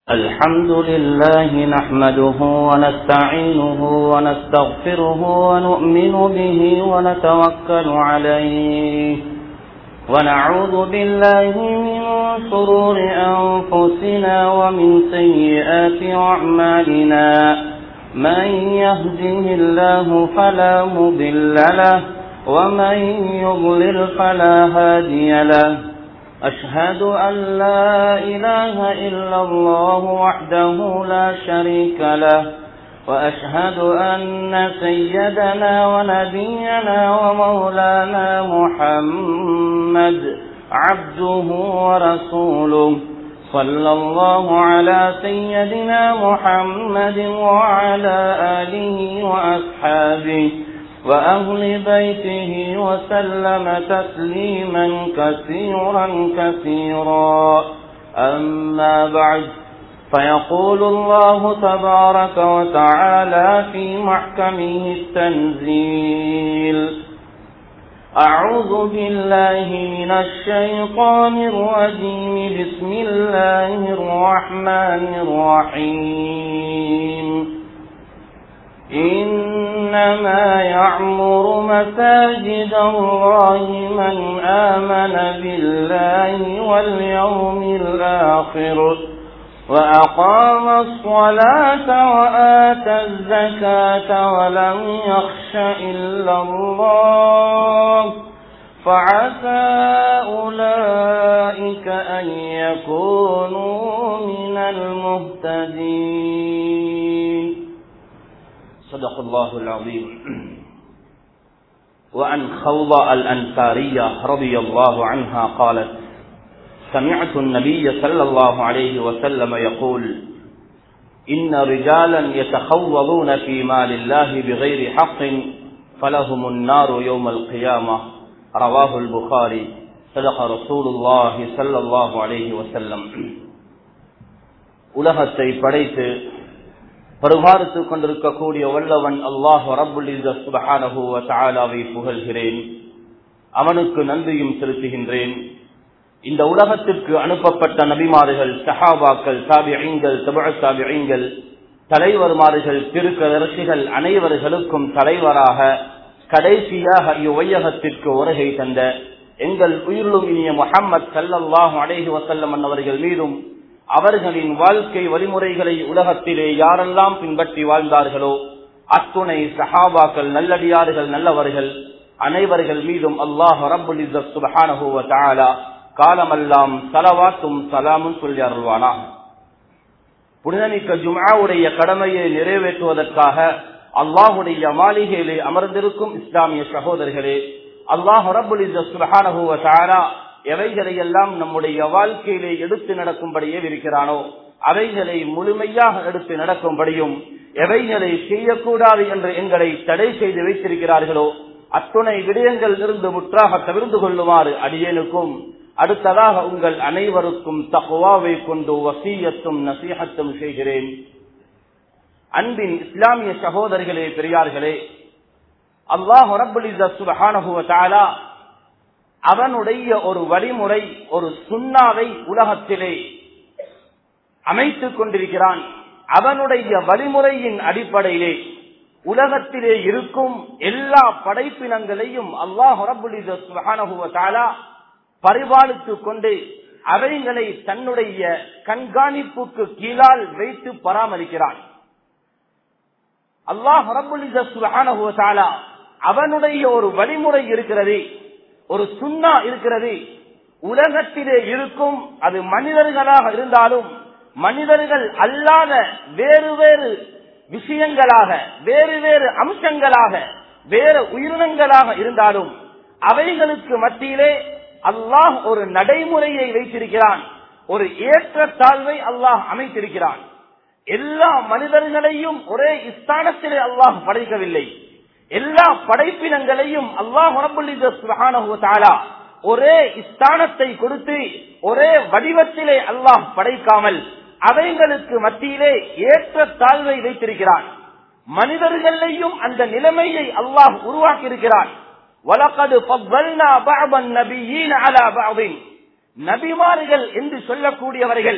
الحمد لله نحمده ونستعينه ونستغفره ونؤمن به ونتوكل عليه ونعوذ بالله من شرور أنفسنا ومن سيئات أعمالنا من يهده الله فلا مضل له ومن يضلل فلا هادي له أشهد أن لا إله إلا الله وحده لا شريك له وأشهد أن سيدنا ونبينا ومولانا محمد عبده ورسوله صلى الله على سيدنا محمد وعلى آله وأصحابه وأهل بيته وسلم تسليما كثيرا كثيرا أما بعد فيقول الله تبارك وتعالى في محكمه التنزيل أعوذ بالله من الشيطان الرجيم بسم الله الرحمن الرحيم إنما يعمر مساجد الله من آمن بالله واليوم الآخر وأقام الصلاة وآتى الزكاة ولم يخش إلا الله فعسى أولئك أن يكونوا من المهتدين صدق الله العظيم وعن خوضة الأنصارية رضي الله عنها قالت سمعت النبي صلى الله عليه وسلم يقول إن رجالا يتخوضون في مال الله بغير حق فلهم النار يوم القيامة رواه البخاري صدق رسول الله صلى الله عليه وسلم உலகத்தை படைத்து பருமாறுத்துக் கொண்டிருக்கக்கூடிய வல்லவன் அல்லாஹ் ரபுல் சுபஹானஹுவ தாலாவை புகழ்கிறேன் அவனுக்கு நன்றியும் செலுத்துகின்றேன் இந்த உலகத்திற்கு அனுப்பப்பட்ட நபிமார்கள் சஹாபாக்கள் தாபியங்கள் தபழ தாபியங்கள் தலைவர்மார்கள் திருக்கதரசிகள் அனைவர்களுக்கும் தலைவராக கடைசியாக இவ்வையகத்திற்கு வருகை தந்த எங்கள் உயிரிலும் இனிய முகம்மது சல்லல்லாஹு அலேஹி வசல்லம் அவர்கள் மீதும் அவர்களின் வாழ்க்கை வழிமுறைகளை உலகத்திலே யாரெல்லாம் பின்பற்றி வாழ்ந்தார்களோ அத்துணை சஹாபாக்கள் நல்லடியார்கள் நல்லவர்கள் அனைவர்கள் மீதும் அல்லாஹ் ரபுல் சுபஹானஹுவ தாலா காலமெல்லாம் சலவாத்தும் சலாமும் சொல்லி அருள்வானா புனிதமிக்க ஜுமாவுடைய கடமையை நிறைவேற்றுவதற்காக அல்லாஹுடைய மாளிகையிலே அமர்ந்திருக்கும் இஸ்லாமிய சகோதரர்களே அல்லாஹ் ரபுல் சுபஹானஹுவ தாலா எவைகளை எல்லாம் நம்முடைய வாழ்க்கையிலே எடுத்து நடக்கும்படியே இருக்கிறானோ அவைகளை முழுமையாக எடுத்து நடக்கும்படியும் எவைகளை செய்யக்கூடாது என்று எங்களை தடை செய்து வைத்திருக்கிறார்களோ அத்துணை விடயங்கள் இருந்து முற்றாக தவிர்ந்து கொள்ளுமாறு அடியனுக்கும் அடுத்ததாக உங்கள் அனைவருக்கும் தகுவாவை கொண்டு வசீயத்தும் நசீகத்தும் செய்கிறேன் அன்பின் இஸ்லாமிய சகோதரிகளே பெரியார்களே அல்லாஹ் சுபஹானஹுவ அவனுடைய ஒரு வழிமுறை ஒரு சுண்ணாவை உலகத்திலே அமைத்துக் கொண்டிருக்கிறான் அவனுடைய வழிமுறையின் அடிப்படையிலே உலகத்திலே இருக்கும் எல்லா படைப்பினங்களையும் அல்லாஹ் ரபுலிதாலா பரிபாலித்துக் கொண்டு அவைகளை தன்னுடைய கண்காணிப்புக்கு கீழால் வைத்து பராமரிக்கிறான் அல்லாஹ் ரபுலிதாலா அவனுடைய ஒரு வழிமுறை இருக்கிறது ஒரு சுண்ணா இருக்கிறது உலகத்திலே இருக்கும் அது மனிதர்களாக இருந்தாலும் மனிதர்கள் அல்லாத வேறு வேறு விஷயங்களாக வேறு வேறு அம்சங்களாக வேறு உயிரினங்களாக இருந்தாலும் அவைகளுக்கு மத்தியிலே அல்லாஹ் ஒரு நடைமுறையை வைத்திருக்கிறான் ஒரு ஏற்ற தாழ்வை அல்லாஹ் அமைத்திருக்கிறான் எல்லா மனிதர்களையும் ஒரே ஸ்தானத்திலே அல்லாஹ் படைக்கவில்லை எல்லா படைப்பினங்களையும் அல்லாஹ் ஒரே ஸ்தானத்தை கொடுத்து ஒரே வடிவத்திலே அல்லாஹ் படைக்காமல் அவைகளுக்கு மத்தியிலே ஏற்ற தாழ்வை வைத்திருக்கிறான் மனிதர்களையும் அந்த நிலைமையை அல்லாஹ் உருவாக்கி இருக்கிறான் நபிமார்கள் என்று சொல்லக்கூடியவர்கள்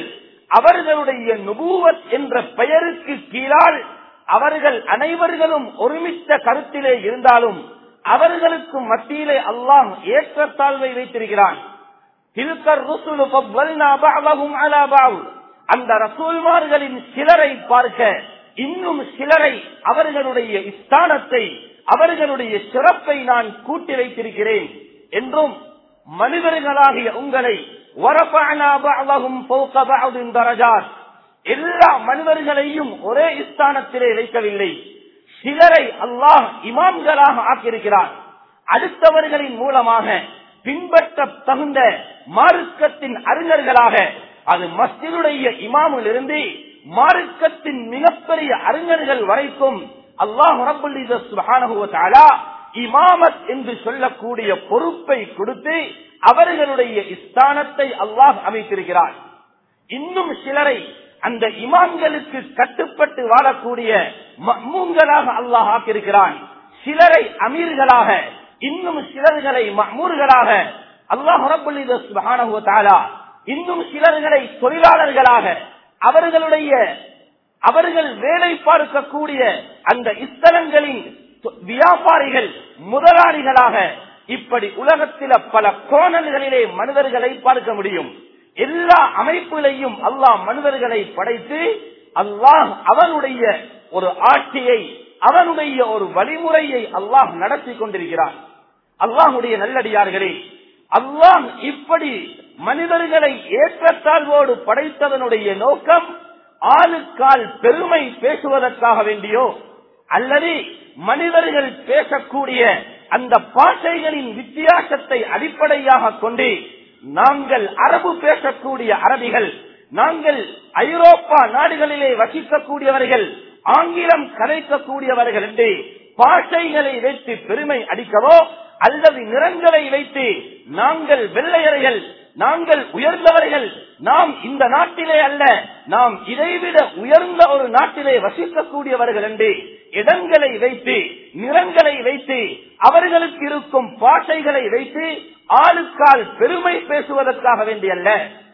அவர்களுடைய நுபூவத் என்ற பெயருக்கு கீழால் அவர்கள் அனைவர்களும் ஒருமித்த கருத்திலே இருந்தாலும் அவர்களுக்கு மத்தியிலே அல்லாஹ் ஏற்றத்தாழ்வை வைத்திருக்கிறான் தில்கர் ருசுலு ஃபவ்வல்னா பஅதஹும் அலா பஅத். அந்த ரசூல்மார்களின் சிலரை பார்க்க இன்னும் சிலரை அவர்களுடைய ஸ்தானத்தை அவர்களுடைய சிறப்பை நான் கூட்டி வைத்திருக்கிறேன் என்றும் மனிதர்களாகிய உங்களை وَرَفَعْنَا بَعْضَهُمْ فَوْقَ بَعْضٍ دَرَجَاتٍ எல்லா மனிதர்களையும் ஒரே ஸ்தானத்திலே வைக்கவில்லை சிலரை அல்லாஹ் இமாம்களாக ஆக்கியிருக்கிறார் அடுத்தவர்களின் மூலமாக பின்பற்ற தகுந்த மார்க்கத்தின் அறிஞர்களாக அது மஸ்ஜிதுடைய இமாமில் இருந்து மார்க்கத்தின் மிகப்பெரிய அறிஞர்கள் வரைக்கும் அல்லாஹ் ரபுல் சுப்ஹானஹு வ தஆலா இமாமத் என்று சொல்லக்கூடிய பொறுப்பை கொடுத்து அவர்களுடைய ஸ்தானத்தை அல்லாஹ் அமைத்திருக்கிறார் இன்னும் சிலரை அந்த இமாம்களுக்கு கட்டுப்பட்டு வாழக்கூடிய மஹ்மூன்களாக அல்லாஹ் ஆக்கியிருக்கிறான் சிலரை அமீர்களாக இன்னும் சிலர்களை மஹ்மூர்களாக அல்லாஹ் ரபுல் சுப்ஹானஹு வ தஆலா இன்னும் சிலர்களை தொழிலாளர்களாக அவர்களுடைய அவர்கள் வேலை பார்க்கக்கூடிய அந்த இஸ்தலங்களின் வியாபாரிகள் முதலாளிகளாக இப்படி உலகத்தில பல கோணல்களிலே மனிதர்களை பார்க்க முடியும் எல்லா அமைப்புகளையும் அல்லாஹ் மனிதர்களை படைத்து அல்லாஹ் அவனுடைய ஒரு ஆட்சியை அவனுடைய ஒரு வழிமுறையை அல்லாஹ் நடத்தி கொண்டிருக்கிறான் அல்லாஹுடைய நல்லடியார்களே அல்லாஹ் இப்படி மனிதர்களை ஏற்றத்தாழ்வோடு படைத்ததனுடைய நோக்கம் ஆளுக்கால் பெருமை பேசுவதற்காக வேண்டியோ அல்லது மனிதர்கள் பேசக்கூடிய அந்த பாஷைகளின் வித்தியாசத்தை அடிப்படையாக கொண்டு நாங்கள் அரபு பேசக்கூடிய அரபிகள் நாங்கள் ஐரோப்பா நாடுகளிலே வசிக்கக்கூடியவர்கள் ஆங்கிலம் கலைக்கக்கூடியவர்கள் என்று பாஷைகளை வைத்து பெருமை அடிக்கவோ அல்லது நிறங்களை வைத்து நாங்கள் வெள்ளையர்கள் நாங்கள் உயர்ந்தவர்கள் நாம் இந்த நாட்டிலே அல்ல நாம் இதைவிட உயர்ந்த ஒரு நாட்டிலே வசிக்கக்கூடியவர்கள் என்று இடங்களை வைத்து நிறங்களை வைத்து அவர்களுக்கு இருக்கும் பாஷைகளை வைத்து ஆளுக்கால் பெருமை பேசுவதற்காக வேண்டியல்ல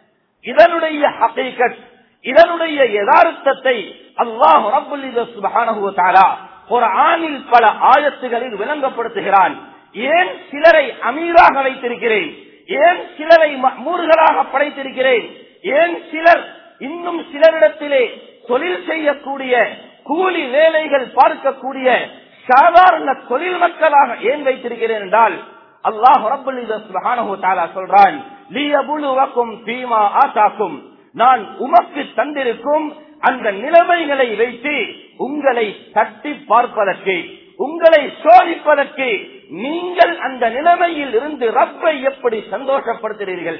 இதனுடைய ஹகீகத் இதனுடைய யதார்த்தத்தை அல்லாஹ் ரபுல் சுபஹானஹு வ தஆலா ஒரு ஆணில் பல ஆயத்துகளில் விளங்கப்படுத்துகிறான் ஏன் சிலரை அமீராக வைத்திருக்கிறேன் ஏன் சிலரை மஹ்மூர்களாக படைத்திருக்கிறேன் ஏன் சிலர் இன்னும் சிலரிடத்திலே தொழில் செய்யக்கூடிய கூலி வேலைகள் பார்க்கக்கூடிய சாதாரண தொழில் மக்களாக ஏன் வைத்திருக்கிறேன் என்றால் அல்லாஹ் ரபுல் சொல்றான் லியபுலுவக்கும் பீமா ஆசாக்கும் நான் உமக்கு தந்திருக்கும் அந்த நிலைமைகளை வைத்து உங்களை தட்டி பார்ப்பதற்கு உங்களை சோதிப்பதற்கு நீங்கள் அந்த நிலைமையில் இருந்து ரப்பை எப்படி சந்தோஷப்படுத்துகிறீர்கள்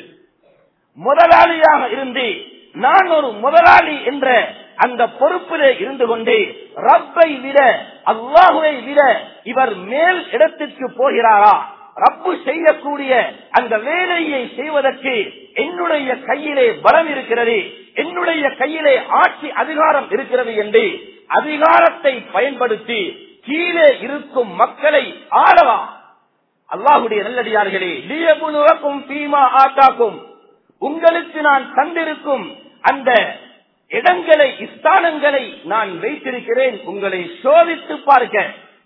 முதலாளியாக இருந்து நான் ஒரு முதலாளி என்ற அந்த பொறுப்பிலே இருந்து கொண்டு ரப்பை விட அல்லாஹுவை விட இவர் மேல் இடத்திற்கு போகிறாரா ரப்பு செய்யக்கூடிய அந்த வேலையை செய்வதற்கு என்னுடைய கையிலே பலம் இருக்கிறது என்னுடைய கையிலே ஆட்சி அதிகாரம் இருக்கிறது என்று அதிகாரத்தை பயன்படுத்தி கீழே இருக்கும் மக்களை ஆளவா அல்லாஹுடைய நல்லடியார்களே லியபுலுவக்கும் பீமா ஆட்டாக்கும் உங்களுக்கு நான் தந்திருக்கும் அந்த இடங்களை ஸ்தானங்களை நான் வைத்திருக்கிறேன் உங்களை சோதித்து பார்க்க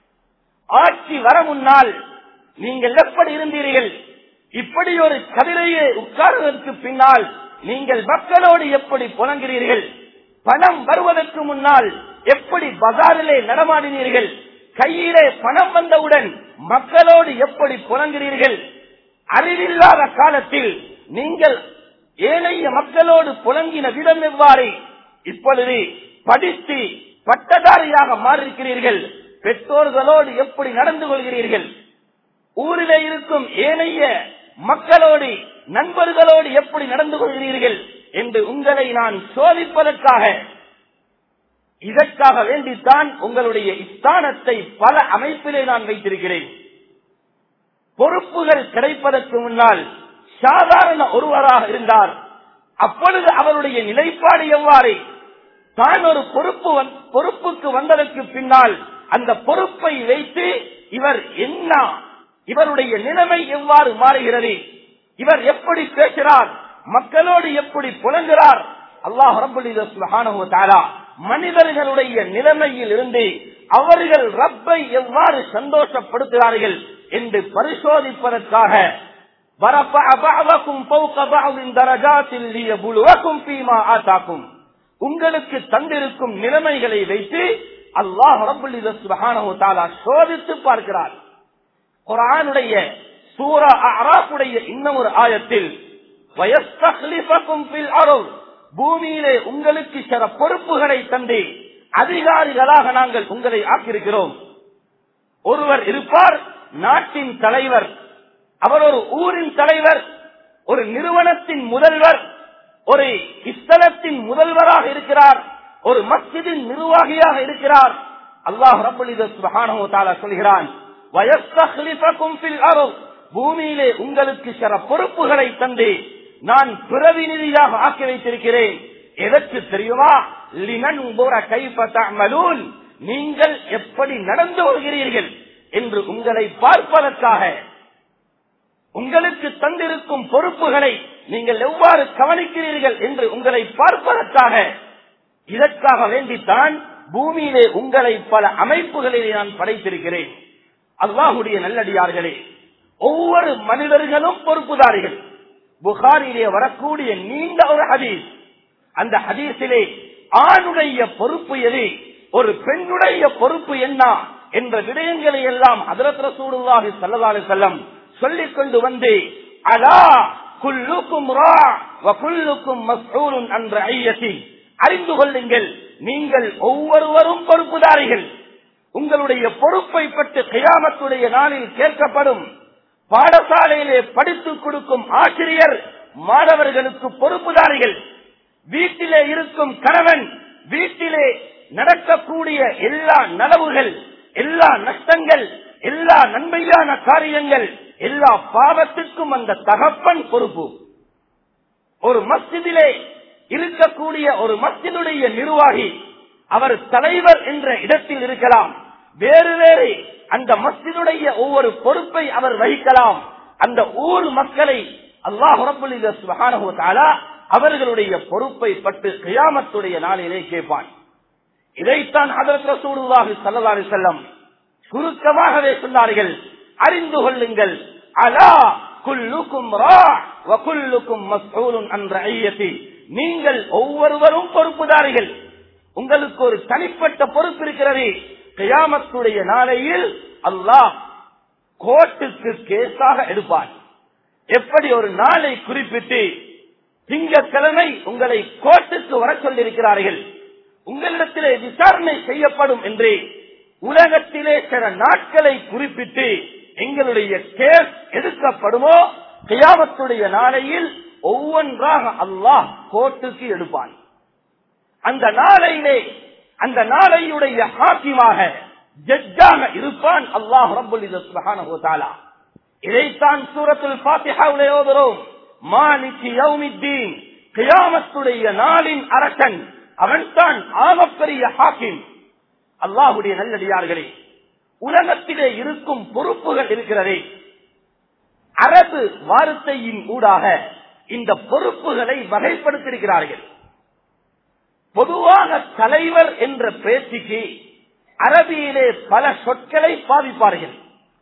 ஆட்சி வர முன்னால் நீங்கள் எப்படி இருந்தீர்கள் இப்படி ஒரு கதிரையே உட்கார்வதற்கு பின்னால் நீங்கள் மக்களோடு எப்படி புலங்கிறீர்கள் பணம் வருவதற்கு முன்னால் எப்படி பஜாரிலே நடமாடினீர்கள் கையிலே பணம் வந்தவுடன் மக்களோடு எப்படி புலங்கிறீர்கள் அறிவில்லாத காலத்தில் நீங்கள் ஏனைய மக்களோடு புலங்கின விதம் எவ்வாறு இப்பொழுது படித்து பட்டதாரியாக மாறியிருக்கிறீர்கள் பெற்றோர்களோடு எப்படி நடந்து கொள்கிறீர்கள் ஊரிலே இருக்கும் ஏனைய மக்களோடு நண்பர்களோடு எப்படி நடந்து கொள்கிறீர்கள் என்று உங்களை நான் சோதிப்பதற்காக இதற்காக வேண்டித்தான் உங்களுடைய ஸ்தானத்தை பல அமைப்பிலே நான் வைத்திருக்கிறேன் பொறுப்புகள் கிடைப்பதற்கு முன்னால் சாதாரண ஒருவராக இருந்தார் அப்பொழுது அவருடைய நிலைப்பாடு எவ்வாறு தான் ஒரு பொறுப்பு பொறுப்புக்கு வந்ததற்கு பின்னால் அந்த பொறுப்பை வைத்து இவர் என்ன இவருடைய நிலைமை எவ்வாறு மாறுகிறது இவர் எப்படி பேசுகிறார் மக்களோடு எப்படி புலங்குகிறார் அல்லாஹ் ரபுல்லா மனிதர்களுடைய நிலைமையில் இருந்து அவர்கள் ரப்பை எவ்வாறு சந்தோஷப்படுத்துகிறார்கள் என்று பரிசோதிப்பதற்காக உங்களுக்கு தந்திருக்கும் நிலைமைகளை வைத்து அல்லாஹ் ரபுல்லா சோதித்து பார்க்கிறார் குரானுடைய சூரா அராப்புடைய இன்னும் ஒரு ஆயத்தில் பூமியிலே உங்களுக்கு சில பொறுப்புகளை தந்து அதிகாரிகளாக நாங்கள் உங்களை ஆக்கியிருக்கிறோம் ஒருவர் இருப்பார் நாட்டின் தலைவர் அவர் ஒரு ஊரின் தலைவர் ஒரு நிறுவனத்தின் முதல்வர் ஒரு இஸ்தலத்தின் முதல்வராக இருக்கிறார் ஒரு மஸ்ஜிதின் நிர்வாகியாக இருக்கிறார் அல்லாஹ் ரபுல்லா சொல்கிறான் பூமியிலே உங்களுக்கு சில பொறுப்புகளை தந்து நான் பிரதிநிதியாக ஆக்கி வைத்திருக்கிறேன் எதற்கு தெரியுமா லிமன் கைப்பற்றமலூன் நீங்கள் எப்படி நடந்து வருகிறீர்கள் என்று உங்களை பார்ப்பதற்காக உங்களுக்கு தந்திருக்கும் பொறுப்புகளை நீங்கள் எவ்வாறு கவனிக்கிறீர்கள் என்று உங்களை பார்ப்பதற்காக இதற்காக வேண்டித்தான் பூமியிலே உங்களை பல அமைப்புகளிலே நான் படைத்திருக்கிறேன் அல்லாஹுடைய நல்லடியார்களே ஒவ்வொரு மனிதர்களும் பொறுப்புதாரிகள் புகாரிலே வரக்கூடிய நீண்ட ஒரு ஹதீஸ் அந்த ஹதீஸிலே ஆணுடைய பொறுப்பு எது ஒரு பெண்ணுடைய பொறுப்பு என்ன என்ற விடயங்களை எல்லாம் ஹதரத் ரசூலுல்லாஹி ஸல்லல்லாஹு அலைஹி வஸல்லம் சொல்லிக் கொண்டு வந்து அலா குல்லுக்கும் ரா வ குல்லுக்கும் மஸ்ஊலுன் அன் ரஐயதி அறிந்து கொள்ளுங்கள் நீங்கள் ஒவ்வொருவரும் பொறுப்புதாரிகள் உங்களுடைய பொறுப்பை பற்றி கியாமத்துடைய நாளில் கேட்கப்படும் பாடசாலையிலே படித்துக் கொடுக்கும் ஆசிரியர் மாணவர்களுக்கு பொறுப்புதாரிகள் வீட்டிலே இருக்கும் கணவன் வீட்டிலே நடக்கக்கூடிய எல்லா நலவுகள் எல்லா நஷ்டங்கள் எல்லா நன்மையான காரியங்கள் எல்லா பாவத்திற்கும் அந்த தகப்பன் பொறுப்பு ஒரு மஸ்ஜிதிலே இருக்கக்கூடிய ஒரு மஸ்ஜிதுடைய நிர்வாகி அவர் தலைவர் என்ற இடத்தில் இருக்கலாம் வேறு வேறு அந்த மஸ்ஜிதுடைய ஒவ்வொரு பொறுப்பை அவர் வகிக்கலாம் அந்த ஊர் மக்களை அல்லாஹ் அவர்களுடைய பொறுப்பை பட்டு கியாமத்துடைய நாளிலே கேட்பான் இதைத்தான் ஹதரத் ரசூலுல்லாஹி ஸல்லல்லாஹு அலைஹி வஸல்லம் சுருக்கமாகவே சொன்னார்கள் அறிந்து கொள்ளுங்கள் அலா குல்லுக்கும் ரா வ குல்லுக்கும் மஸ்ஊலுன் அன் ரஐயதி நீங்கள் ஒவ்வொருவரும் பொறுப்புதாரிகள் உங்களுக்கு ஒரு தனிப்பட்ட பொறுப்பு இருக்கிறது கியாமத்துடைய நாளையில் அல்லாஹ் கோர்ட்டுக்கு கேஸாக எடுப்பான் எப்படி ஒரு நாளை குறிப்பிட்டு திங்கட்கிழமை உங்களை கோர்ட்டுக்கு வர சொல்லியிருக்கிறார்கள் உங்களிடத்திலே விசாரணை செய்யப்படும் என்று உலகத்திலே சில நாட்களை குறிப்பிட்டு எங்களுடைய கேஸ் எடுக்கப்படுமோ கியாமத்துடைய நாளையில் ஒவ்வொன்றாக அல்லாஹ் கோர்ட்டுக்கு எடுப்பான் அந்த நாளையிலே அந்த நாளையுடைய ஹாக்கிமாக ஜட்ஜாக இருப்பான் அல்லாஹ் ரபுல் சுபஹானஹு தஆலா இதைத்தான் சூரத்துல் ஃபாத்திஹாவிலே ஓதுறோம் மாலிகி யௌமித்தீன் கியாமத்துடைய நாளின் அரசன் அவன்தான் ஆகப்பெரிய ஹாக்கிம் அல்லாஹுடைய நல்லடியார்களே உலகத்திலே இருக்கும் பொறுப்புகள் இருக்கிறதே அரபு வார்த்தையின் ஊடாக இந்த பொறுப்புகளை வகைப்படுத்தியிருக்கிறார்கள் பொதுவாக தலைவர் என்ற பேச்சுக்கு அரபியிலே பல சொற்களை பாதிப்பார்கள்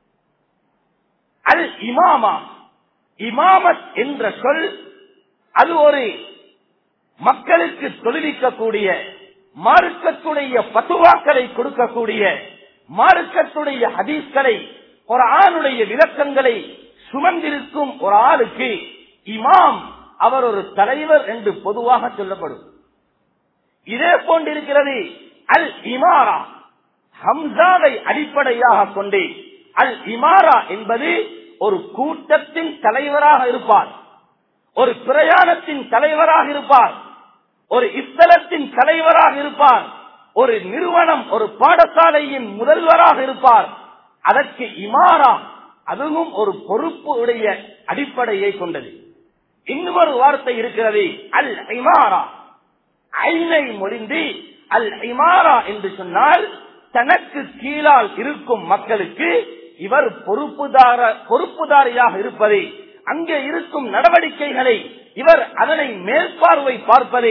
அல் இமாமா இமாமத் என்ற சொல் அது ஒரு மக்களுக்கு தொழிலிக்கக்கூடிய மார்க்கத்துடைய பத்துவாக்களை கொடுக்கக்கூடிய மார்க்கத்துடைய ஹதீஸ்களை ஒரு ஆணுடைய விளக்கங்களை சுமந்திருக்கும் ஒரு ஆளுக்கு இமாம் அவர் ஒரு தலைவர் என்று பொதுவாக சொல்லப்படும் இதே போன்றிருக்கிறது அல் இமாரா ஹம்சாவை அடிப்படையாக கொண்டு அல் இமாரா என்பது ஒரு கூட்டத்தின் தலைவராக இருப்பார் ஒரு பிரயாணத்தின் தலைவராக இருப்பார் ஒரு இஸ்தலத்தின் தலைவராக இருப்பார் ஒரு நிறுவனம் ஒரு பாடசாலையின் முதல்வராக இருப்பார் அதற்கு இமாரா அதுவும் ஒரு பொறுப்பு உடைய அடிப்படையை கொண்டது இன்னொரு வார்த்தை இருக்கிறது அல் இமாரா ஐனை மொழிந்து அல் இமாரா என்று சொன்னால் தனக்கு கீழால் இருக்கும் மக்களுக்கு இவர் பொறுப்புதார பொறுப்புதாரியாக இருப்பதை அங்கே இருக்கும் நடவடிக்கைகளை இவர் அதனை மேற்பார்வை பார்ப்பதை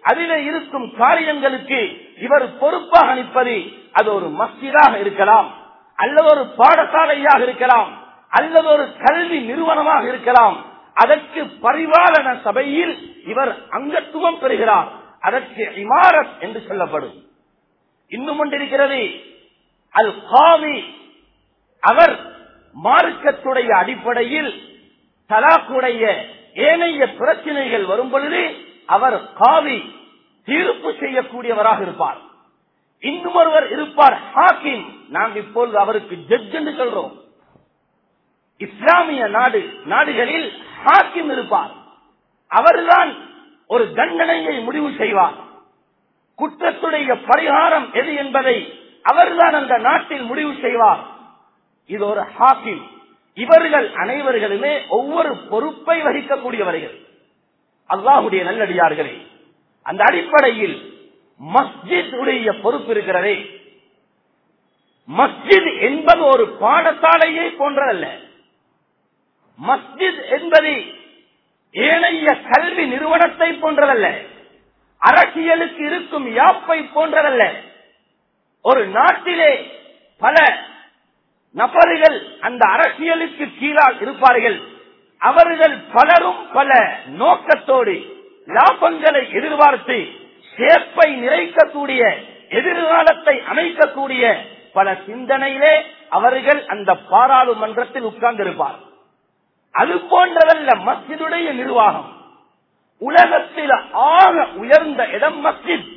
அதிலே இருக்கும் காரியங்களுக்கு இவர் பொறுப்பாக நிற்பது அது ஒரு மஸ்ஜிதாக இருக்கலாம் அல்லது ஒரு பாடசாலையாக இருக்கலாம் அல்லது ஒரு கல்வி நிறுவனமாக இருக்கலாம் அதற்கு பரிபாலன சபையில் இவர் அங்கத்துவம் பெறுகிறார் அதற்கு இமாரத் என்று சொல்லப்படும் இன்னும் ஒன்றிருக்கிறது அல் காவி அவர் மார்க்கத்துடைய அடிப்படையில் தலாக்குடைய ஏனைய பிரச்சனைகள் வரும் பொழுது அவர் காவி தீர்ப்பு செய்யக்கூடியவராக இருப்பார் இன்னும் ஒருவர் இருப்பார் ஹாக்கிம் நாங்கள் இப்பொழுது அவருக்கு ஜட்ஜ் என்று சொல்றோம் இஸ்லாமிய நாடு நாடுகளில் ஹாக்கிம் இருப்பார் அவர்தான் ஒரு தண்டனையை முடிவு செய்வார் குற்றத்துடைய பரிகாரம் எது என்பதை அவர்தான் அந்த நாட்டில் முடிவு செய்வார் இது ஒரு ஹாக்கிம் இவர்கள் அனைவர்களுமே ஒவ்வொரு பொறுப்பை வகிக்கக்கூடியவர்கள் அல்லாஹுடைய நல்லடியார்களே அந்த அடிப்படையில் மஸ்ஜித் உடைய பொறுப்பு இருக்கிறதே மஸ்ஜித் என்பது ஒரு பாடசாலையை போன்றதல்ல மஸ்ஜித் என்பது ஏனைய கல்வி நிறுவனத்தை போன்றதல்ல அரசியலுக்கு இருக்கும் யாப்பை போன்றதல்ல ஒரு நாட்டிலே பல நபர்கள் அந்த அரசியலுக்கு கீழால் இருப்பார்கள் அவர்கள் பலரும் பல நோக்கத்தோடு லாபங்களை எதிர்பார்த்து சேப்பை நிறைக்கக்கூடிய எதிர்காலத்தை அமைக்கக்கூடிய பல சிந்தனையிலே அவர்கள் அந்த பாராளுமன்றத்தில் உட்கார்ந்திருப்பார் அது போன்றதல்ல மஸ்ஜிதுடைய நிர்வாகம் உலகத்தில் ஆக உயர்ந்த இடம் மஸ்ஜித்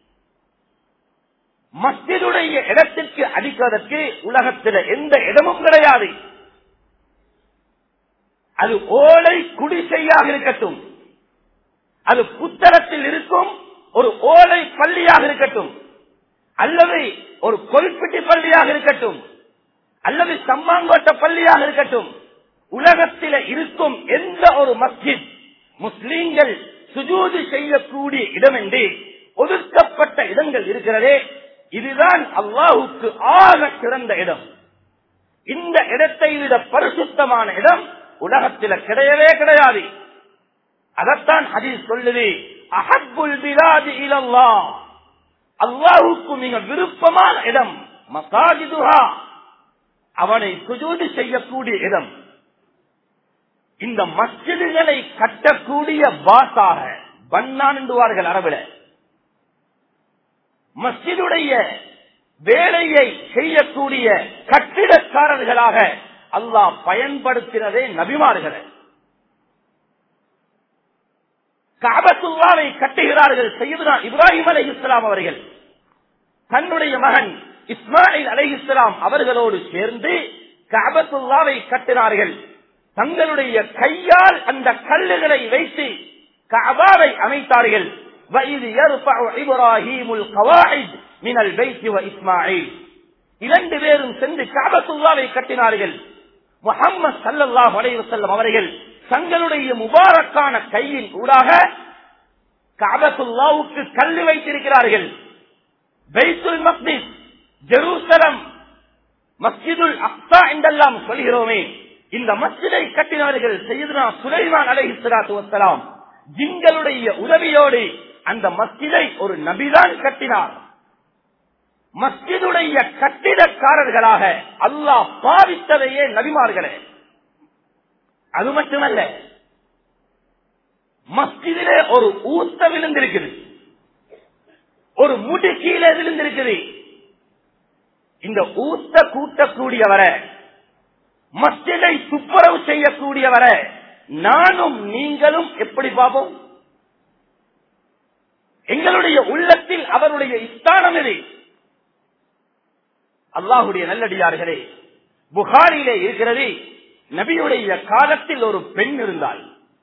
மஸ்ஜிதுடைய இடத்திற்கு அடிப்பதற்கு உலகத்தில் எந்த இடமும் கிடையாது அது ஓலை குடிசையாக இருக்கட்டும் அது புத்தகத்தில் இருக்கும் ஒரு ஓலை பள்ளியாக இருக்கட்டும் அல்லது ஒரு கொல்பிட்டி பள்ளியாக இருக்கட்டும் அல்லது சம்மாங்கோட்ட பள்ளியாக இருக்கட்டும் உலகத்தில் இருக்கும் எந்த ஒரு மஸ்ஜித் முஸ்லீம்கள் சுஜூது செய்யக்கூடிய இடம் என்று ஒதுக்கப்பட்ட இடங்கள் இருக்கிறதே இதுதான் அல்லாஹுக்கு ஆக சிறந்த இடம் இந்த இடத்தை விட பரிசுத்தமான இடம் உலகத்தில் கிடையவே கிடையாது அதத்தான் ஹதீஸ் சொல்லுது அஹப்புல் பிலாதி இலல்லா அல்லாஹுக்கு மிக விருப்பமான இடம் மசாஜிதுஹா அவனை சுஜூதி செய்யக்கூடிய இடம் இந்த மஸ்ஜிதுகளை கட்டக்கூடிய பாசாக பன்னான் என்றுவார்கள் அரபில மஸ்ஜிதுடைய வேலையை செய்யக்கூடிய கட்டிடக்காரர்களாக அல்லாஹ் பயன்படுத்தினதே நபிமார்களை காபத்துல்லாவை கட்டுகிறார்கள் செய்யுதுனா இப்ராஹிம் அலை இஸ்லாம் அவர்கள் தன்னுடைய மகன் இஸ்மாயில் அலை இஸ்லாம் அவர்களோடு சேர்ந்து காபத்துல்லாவை கட்டினார்கள் தங்களுடைய கையால் அந்த கல்லுகளை வைத்து கபாவை அமைத்தார்கள் وَإِذْ يَرْفَعُ إِبْرَاهِيمُ الْقَوَاعِدَ مِنَ الْبَيْتِ وَإِسْمَاعِيلُ இரண்டு பேரும் சென்று காபத்துல்லாவை கட்டினார்கள் முகம்மது சல்லல்லாஹு அலைஹி வஸல்லம் அவர்கள் தங்களுடைய முபாரக்கான கையின் ஊடாக காபத்துல்லாவுக்கு கல்லு வைத்திருக்கிறார்கள் பைத்துல் மக்திஸ் ஜெருசலம் மஸ்ஜிதுல் அக்ஸா என்றெல்லாம் சொல்கிறோமே இந்த மஸ்ஜிதை கட்டினவர்கள் செய்தனா சுலைமான் அலைஹி ஸலாத்து வஸ்ஸலாம் ஜிங்களுடைய உதவியோடு அந்த மஸ்ஜிதை ஒரு நபிதான் கட்டினார் மஸ்ஜிதுடைய கட்டிடக்காரர்களாக அல்லாஹ் பாவித்ததையே நபிமார்களே அது மட்டுமல்ல மஸ்ஜிதிலே ஒரு ஊத்த விழுந்திருக்குது ஒரு முடி கீழே விழுந்திருக்குது இந்த ஊத்த கூட்டக்கூடியவரை மஸ்ஜிதை துப்புரவு செய்யக்கூடியவரை நானும் நீங்களும் எப்படி பார்ப்போம் எங்களுடைய உள்ளத்தில் அவருடைய ஸ்தானம் எது அல்லாஹுடைய நல்லடியார்களே புகாரிலே இருக்கிறது நபியுடைய காலத்தில் ஒரு பெண் இருந்தாள்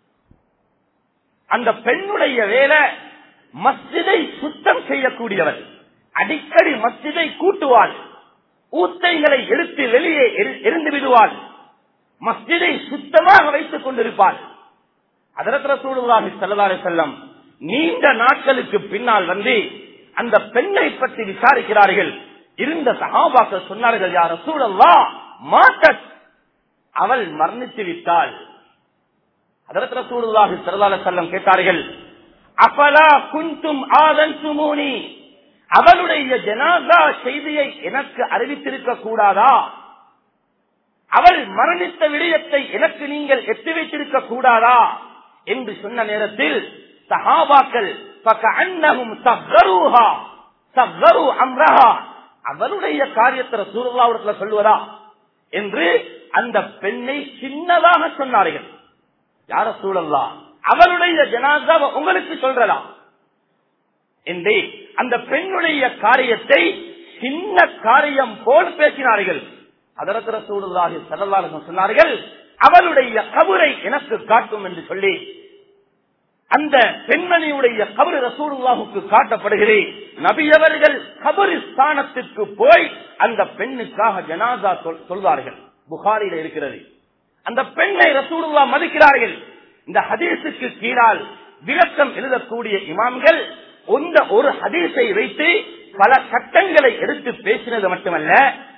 அந்த பெண்ணுடைய வேலை மஸ்ஜிதை சுத்தம் செய்யக்கூடியவர் அடிக்கடி மஸ்ஜிதை கூட்டுவாள் ஊத்தைகளை எடுத்து வெளியே எரிந்து விடுவாள் மஸ்ஜிதை சுத்தமாக வைத்துக் கொண்டிருப்பாள் அதரத்திர சூடுவாகி செல்லதாரி செல்லம் நீண்ட நாட்களுக்கு பின்னால் வந்து அந்த பெண்ணை பற்றி விசாரிக்கிறார்கள் இருந்த சகாபாக்கள் சொன்னார்கள் யார் சூழல்லா மாட்ட அவள் மரணித்து விட்டாள் அதரத்திர சூடுவாகி செல்லதார செல்லம் கேட்டார்கள் அபலா குந்தும் ஆதன் சுமூனி அவளுடைய ஜனாதா செய்தியை எனக்கு அறிவித்திருக்க கூடாதா அவள் மரணித்த விடயத்தை எனக்கு நீங்கள் எத்தி வைத்திருக்க கூடாதா என்று சொன்ன நேரத்தில் சஹாபாக்கள் அன்னகும் சவ்வரூஹா சவ்வரு அம்ரஹா அவருடைய காரியத்தை சூழலாவிடத்துல சொல்லுவதா என்று அந்த பெண்ணை சின்னதாக சொன்னார்கள் யார சூழல்லா அவளுடைய ஜனாதாவை உங்களுக்கு சொல்றதா என்று அந்த பெண்ணுடைய காரியத்தை சின்ன காரியம் போல் பேசினார்கள் அதற்கு ரசூலுல்லாஹி ஸல்லல்லாஹு அலைஹி சொன்னார்கள் அவளுடைய கபரை எனக்கு காட்டும் என்று சொல்லி அந்த பெண்மணியுடைய கபரு ரசூலுல்லாஹுக்கு காட்டப்படுகிறேன் நபியவர்கள் கபரு ஸ்தானத்திற்கு போய் அந்த பெண்ணுக்காக ஜனாதா சொல்- சொல்வார்கள் புகாரில இருக்கிறது அந்த பெண்ணை ரசூலுல்லா மதிக்கிறார்கள் இந்த ஹதீஸுக்கு கீழால் விளக்கம் எழுதக்கூடிய இமாம்கள் இந்த ஒரு ஹதீஸை வைத்து பல சட்டங்களை எடுத்து பேசினது மட்டுமல்ல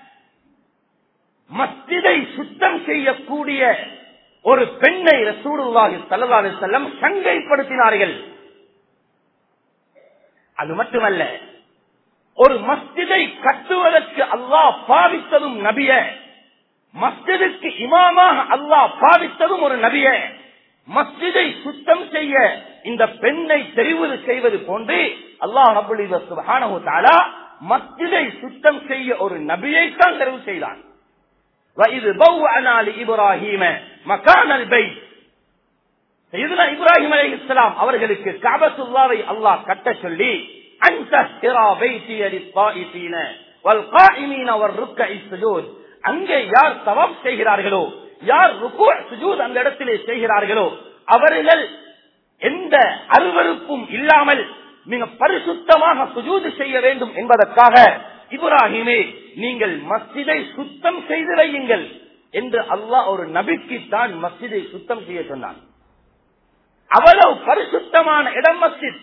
மஸ்ஜிதை சுத்தம் செய்யக்கூடிய ஒரு பெண்ணை ரசூலுல்லாஹி ஸல்லல்லாஹு அலைஹி வஸல்லம் சங்கைப்படுத்தினார்கள் அது மட்டுமல்ல ஒரு மஸ்ஜிதை கட்டுவதற்கு அல்லாஹ் பாவித்ததும் நபிய மஸ்ஜிதுக்கு இமாமாக அல்லாஹ் பாவித்ததும் ஒரு நபிய மஸ்ஜிதை சுத்தம் செய்ய இந்த பெண்ணை தெரிவு செய்வது போன்று அல்லாஹ் ரபுல் சுபஹானஹு தஆலா மஸ்ஜிதை சுத்தம் செய்ய ஒரு நபியைத்தான் தெரிவு செய்தான் وَإِذْ بَوَّأْنَا لِإِبْرَاهِيمَ مَكَانَ الْبَيْتِ சையதுனா இப்ராஹிம் அலைஹிஸ்ஸலாம் அவர்களுக்கு கஅபத்துல்லாவை அல்லாஹ் கட்ட சொல்லி அந்த ஹிரா பைத்தி லித்தாயிஃபீன வல் காயிமீன வர்ருக்கஇ சுஜூத் அங்கே யார் தவம் செய்கிறார்களோ யார் ருக்கு சுஜூத் அந்த இடத்திலே செய்கிறார்களோ அவர்கள் எந்த அருவருப்பும் இல்லாமல் மிக பரிசுத்தமாக சுஜூது செய்ய வேண்டும் என்பதற்காக இப்ராஹிமே நீங்கள் மஸ்ஜிதை சுத்தம் செய்து வையுங்கள் என்று அல்லாஹ் ஒரு நபிக்கு தான் மஸ்ஜிதை சுத்தம் செய்ய சொன்னான் அவ்வளவு பரிசுத்தமான இடம் மஸ்ஜித்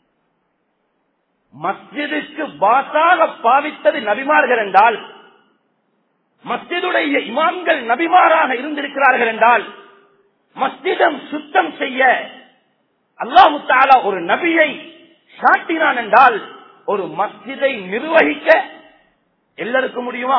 மஸ்ஜிதுக்கு பாசாக பாவித்தது நபிமார்கள் என்றால் மஸ்ஜிதுடைய இமாம்கள் நபிமாராக இருந்திருக்கிறார்கள் என்றால் மஸ்ஜிதம் சுத்தம் செய்ய அல்லாஹு தாலா ஒரு நபியை சாட்டினான் என்றால் ஒரு மஸ்ஜிதை நிர்வகிக்க எல்லாருக்கும் முடியுமா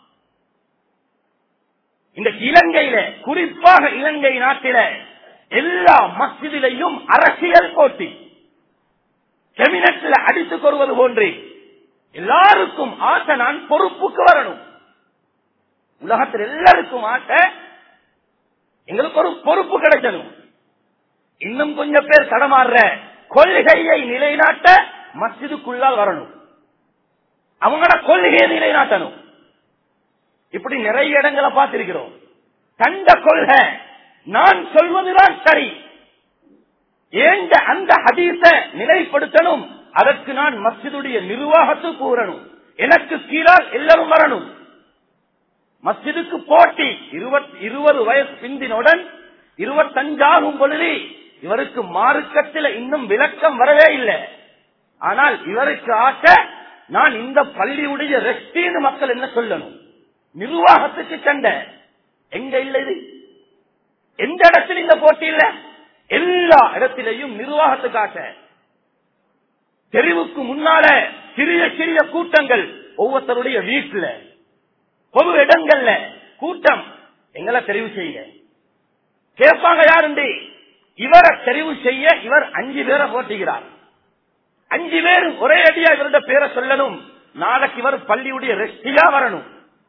இந்த இலங்கையில குறிப்பாக இலங்கை நாட்டில எல்லா மஸ்ஜிதிலையும் அரசியல் போட்டி செமினத்தில் அடித்துக் கொள்வது போன்று எல்லாருக்கும் ஆசை நான் பொறுப்புக்கு வரணும் உலகத்தில் எல்லாருக்கும் ஆசை எங்களுக்கு ஒரு பொறுப்பு கிடைக்கணும் இன்னும் கொஞ்சம் பேர் தடமாறுற கொள்கையை நிலைநாட்ட மஸ்ஜிதுக்குள்ளால் வரணும் அவங்களோட கொள்கையை நிலைநாட்டணும் இப்படி நிறைய இடங்களை பார்த்திருக்கிறோம் கண்ட கொள்கை நான் சொல்வதுதான் சரி ஏந்த அந்த ஹதீஸ நிலைப்படுத்தணும் அதற்கு நான் மஸ்ஜிதுடைய நிர்வாகத்து கூறணும் எனக்கு கீழால் எல்லாரும் வரணும் மஸ்ஜிதுக்கு போட்டி இருபது வயசு பிந்தினுடன் இருபத்தஞ்சாகும் பொழுது இவருக்கு மார்க்கத்தில் இன்னும் விளக்கம் வரவே இல்லை ஆனால் இவருக்கு ஆசை நான் இந்த பள்ளியுடைய ரெஸ்டின்னு மக்கள் என்ன சொல்லணும் நிர்வாகத்துக்கு சண்டை எங்க இல்ல இது எந்த இடத்துல இந்த போட்டி இல்ல எல்லா இடத்திலையும் நிர்வாகத்துக்கு ஆசை தெரிவுக்கு முன்னால சிறிய சிறிய கூட்டங்கள் ஒவ்வொருத்தருடைய வீட்டுல பொது இடங்கள்ல கூட்டம் எங்களை தெரிவு செய்யுங்க கேட்பாங்க யாருண்டு இவரை தெரிவு செய்ய இவர் அஞ்சு பேரை போட்டுகிறார் அஞ்சு பேர் ஒரே அடியா இவருடைய பேரை சொல்லணும் நாளைக்கு இவர் பள்ளியுடைய ரெஸ்டியா வரணும்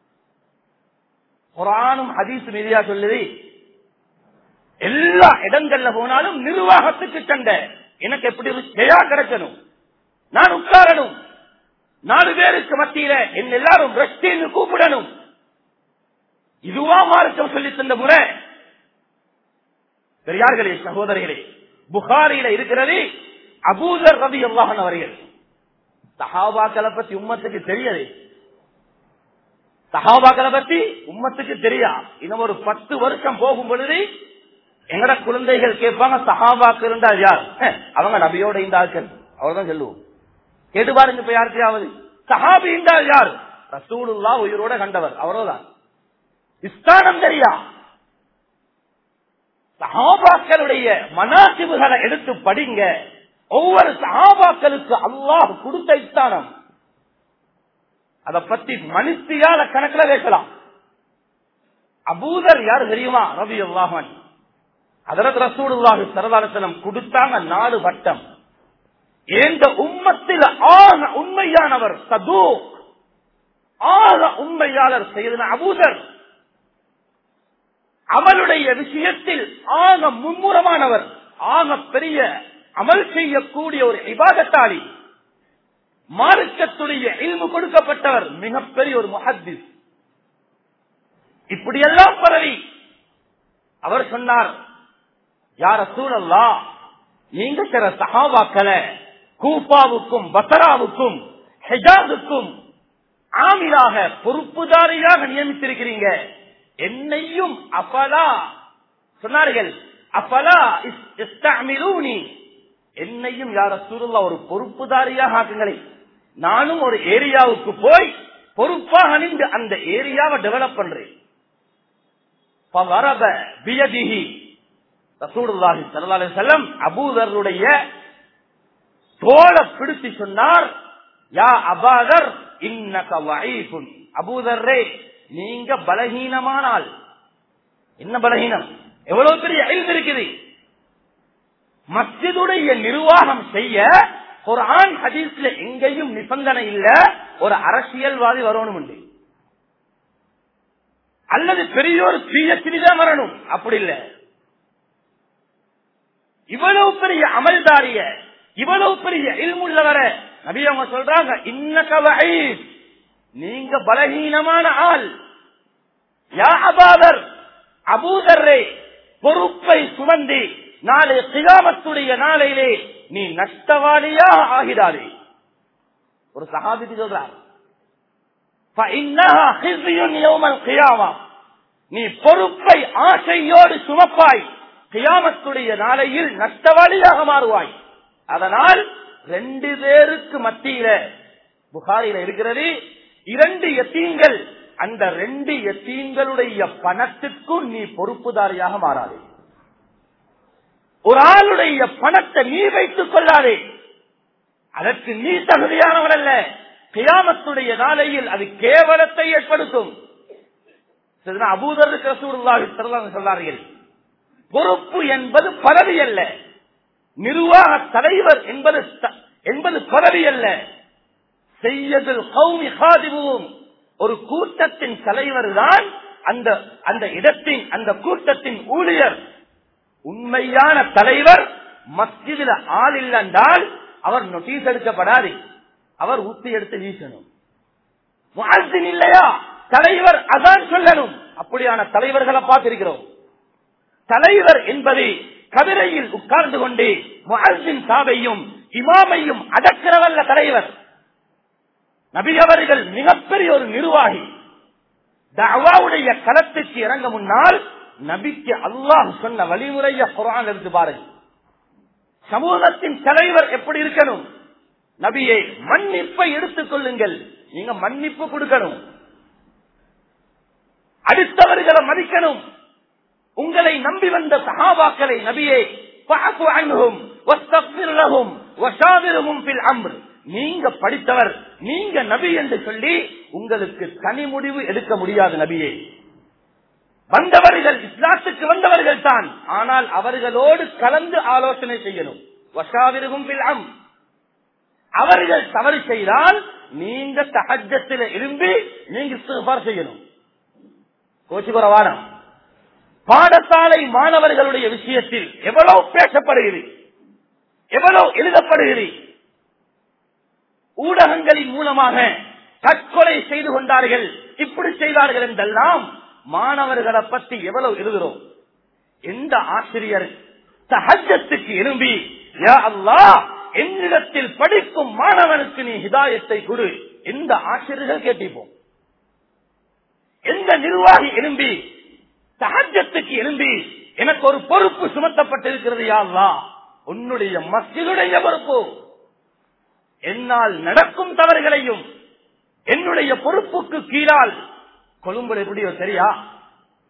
குரானும் ஹதீஸ் மீதியா சொல்லுது எல்லா இடங்கள்ல போனாலும் நிர்வாகத்துக்கு சண்டை எனக்கு எப்படி ஒரு செயா கிடைக்கணும் நான் உட்காரணும் நாலு பேருக்கு மத்தியில என் எல்லாரும் ரெஸ்டின்னு கூப்பிடணும் இதுவா மார்க்கம் சொல்லி தந்த முறை பெரியார்களே சகோதரிகளே புகாரியில இருக்கிறது அபூதர் ரவி அல்லாஹன் அவர்கள் சஹாபாக்களை பத்தி உம்மத்துக்கு தெரியாது சஹாபாக்களை பத்தி உம்மத்துக்கு தெரியா இன்னும் ஒரு பத்து வருஷம் போகும் பொழுது எங்கட குழந்தைகள் கேட்பாங்க சஹாபாக்கள் இருந்தால் யார் அவங்க நபியோட இந்த ஆட்கள் அவர்தான் சொல்லுவோம் கேட்டு பாருங்க இப்ப யாருக்கையாவது சஹாபி என்றால் யார் ரசூலுல்லா உயிரோட கண்டவர் அவரோதான் இஸ்தானம் தெரியா சஹாபாக்களுடைய மனாசிபுகளை எடுத்து படிங்க ஒவ்வொரு சஹாபாக்களுக்கு அல்லாஹ் கொடுத்த இஸ்தானம் அதை பத்தி மனுஷியால கணக்குல பேசலாம் அபூதர் யாரு தெரியுமா ரவி அல்லாஹன் அதரத் ரசூலுல்லாஹி சரதாரசனம் கொடுத்தாங்க நாலு வட்டம் எந்த உம்மத்தில் ஆக உண்மையானவர் சது ஆக உண்மையாளர் செய்தன அபூதர் அவருடைய விஷயத்தில் ஆக மும்முரமானவர் ஆக பெரிய அமல் செய்யக்கூடிய ஒரு இபாதத்தாளி மார்க்கத்துடைய இல்மு கொடுக்கப்பட்டவர் மிகப்பெரிய ஒரு முஹத்திஸ் இப்படியெல்லாம் பரவி அவர் சொன்னார் யார சூழல்லா நீங்க சில சகாபாக்களை கூப்பாவுக்கும் பசராவுக்கும் ஹெஜாதுக்கும் ஆமிலாக பொறுப்புதாரியாக நியமித்திருக்கிறீங்க என்னையும் அபலா சொன்னார்கள் அபலா இஸ்தமிலூனி என்னையும் யார சூழல்லா ஒரு பொறுப்புதாரியாக ஆக்குங்களேன் நானும் ஒரு ஏரியாவுக்கு போய் பொறுப்பாக அணிந்து அந்த ஏரியாவை டெவலப் பண்றேன் பவரப பியதிஹி ரசூலுல்லாஹி ஸல்லல்லாஹு அலைஹி வஸல்லம் அபூதருடைய தோளை பிடித்து சொன்னார் யா அபாதர் இன்னக வஈஃபுன் அபூதர்ரே நீங்க பலகீனமான ஆள் என்ன பலகீனம் எவ்வளவு பெரிய இல்ம் இருக்குது மஸ்ஜிதுடைய நிர்வாகம் செய்ய குர்ஆன் ஹதீஸ்ல எங்கேயும் நிபந்தனை இல்ல ஒரு அரசியல்வாதி வரணும் உண்டு அல்லது பெரிய ஒரு பிஎச்டி தான் வரணும் அப்படி இல்ல இவ்வளவு பெரிய அமல்தாரிய இவ்வளவு பெரிய இல்முள்ளவர நபி அவங்க சொல்றாங்க இன்னக நீங்க பலகீனமான ஆள் யா அபாதர் அபூதர்ரே பொறுப்பை சுமந்தி நாளை கியாமத்துடைய நாளையிலே நீ நஷ்டவாளியா ஆகிறாரே ஒரு சகாபிக்கு சொல்றார் فإنها خزي يوم القيامة. நீ பொறுப்பை ஆசையோடு சுமப்பாய் கியாமத்துடைய நாளையில் நஷ்டவாளியாக மாறுவாய் அதனால் ரெண்டு பேருக்கு மத்தியில புகாரில இருக்கிறது இரண்டு எத்தீங்கள் அந்த ரெண்டு எத்தீங்களுடைய பணத்திற்கும் நீ பொறுப்புதாரியாக மாறாதே ஒரு ஆளுடைய பணத்தை நீ வைத்துக் கொள்ளாதே அதற்கு நீ தகுதியானவன் அல்ல கியாமத்துடைய நாளையில் அது கேவலத்தை ஏற்படுத்தும் அபூதருக்கு ரசூலுல்லாஹி ஸல்லல்லாஹு அலைஹி சொன்னார்கள் பொறுப்பு என்பது பதவி அல்ல நிர்வாக தலைவர் என்பது த- என்பது பதவி அல்ல செய்யதில் கௌமி ஹாதிபுவும் ஒரு கூட்டத்தின் தலைவர் தான் அந்த அந்த இடத்தின் அந்த கூட்டத்தின் ஊழியர் உண்மையான தலைவர் மஸ்ஜிதில் ஆள் இல்லைன்றால் அவர் நோட்டீஸ் எடுக்கப்படாது அவர் ஊத்தி எடுத்து வீசணும் முஅஸ்ஸின் இல்லையா தலைவர் அதான் சொல்லணும் அப்படியான தலைவர்களை பார்த்திருக்கிறோம் தலைவர் என்பது கதிரையில் உட்கார்ந்து கொண்டு முஅஸ்ஸின் சாவையும் இமாமையும் அடக்கிறவல்ல தலைவர் நபி அவர்கள் மிகப்பெரிய ஒரு நிர்வாகி தஅவாவுடைய களத்துக்கு இறங்க முன்னால் நபிக்கு அல்லாஹ் சொன்ன வழிமுறைய குரான் எடுத்து பாருங்க சமூகத்தின் தலைவர் எப்படி இருக்கணும் நபியே மன்னிப்பை எடுத்துக் கொள்ளுங்கள் நீங்க மன்னிப்பு கொடுக்கணும் அடுத்தவர்களை மதிக்கணும் உங்களை நம்பி வந்த சஹாபாக்களை நபியே ஃபஅஃபு அன்ஹும் வஸ்தக்ஃபிர் லஹும் வஷாவிருஹும் ஃபில் அம்ர் நீங்க படித்தவர் நீங்க நபி என்று சொல்லி உங்களுக்கு தனி முடிவு எடுக்க முடியாது நபியே வந்தவர்கள் இஸ்லாத்துக்கு வந்தவர்கள் தான் ஆனால் அவர்களோடு கலந்து ஆலோசனை செய்யணும் வஷாவிருகும் ஃபில் அம்ர் அவர்கள் தவறு செய்தால் நீங்க தஹஜத்தில் இருந்து நீங்க இஸ்திக்பார் செய்யணும் கோச்சிபுர வாரம் பாடசாலை மாணவர்களுடைய விஷயத்தில் எவ்வளவு பேசப்படுகிறது எவ்வளவு எழுதப்படுகிறது ஊடகங்களின் மூலமாக தற்கொலை செய்து கொண்டார்கள் இப்படி செய்தார்கள் என்றெல்லாம் மாணவர்களை பற்றி எவ்வளவு எழுதுகிறோம் எந்த ஆசிரியர் தஹஜத்துக்கு எழும்பி யா அல்லாஹ் என்னிடத்தில் படிக்கும் மாணவனுக்கு நீ ஹிதாயத்தை கொடு எந்த ஆசிரியர்கள் கேட்டிப்போம் எந்த நிர்வாகி எழும்பி தஹஜத்துக்கு எழும்பி எனக்கு ஒரு பொறுப்பு சுமத்தப்பட்டிருக்கிறது யா அல்லாஹ் உன்னுடைய மஸ்ஜிதுடைய பொறுப்பு என்னால் நடக்கும் தவறுகளையும் என்னுடைய பொறுப்புக்கு கீழால் கொழும்புல எப்படியோ சரியா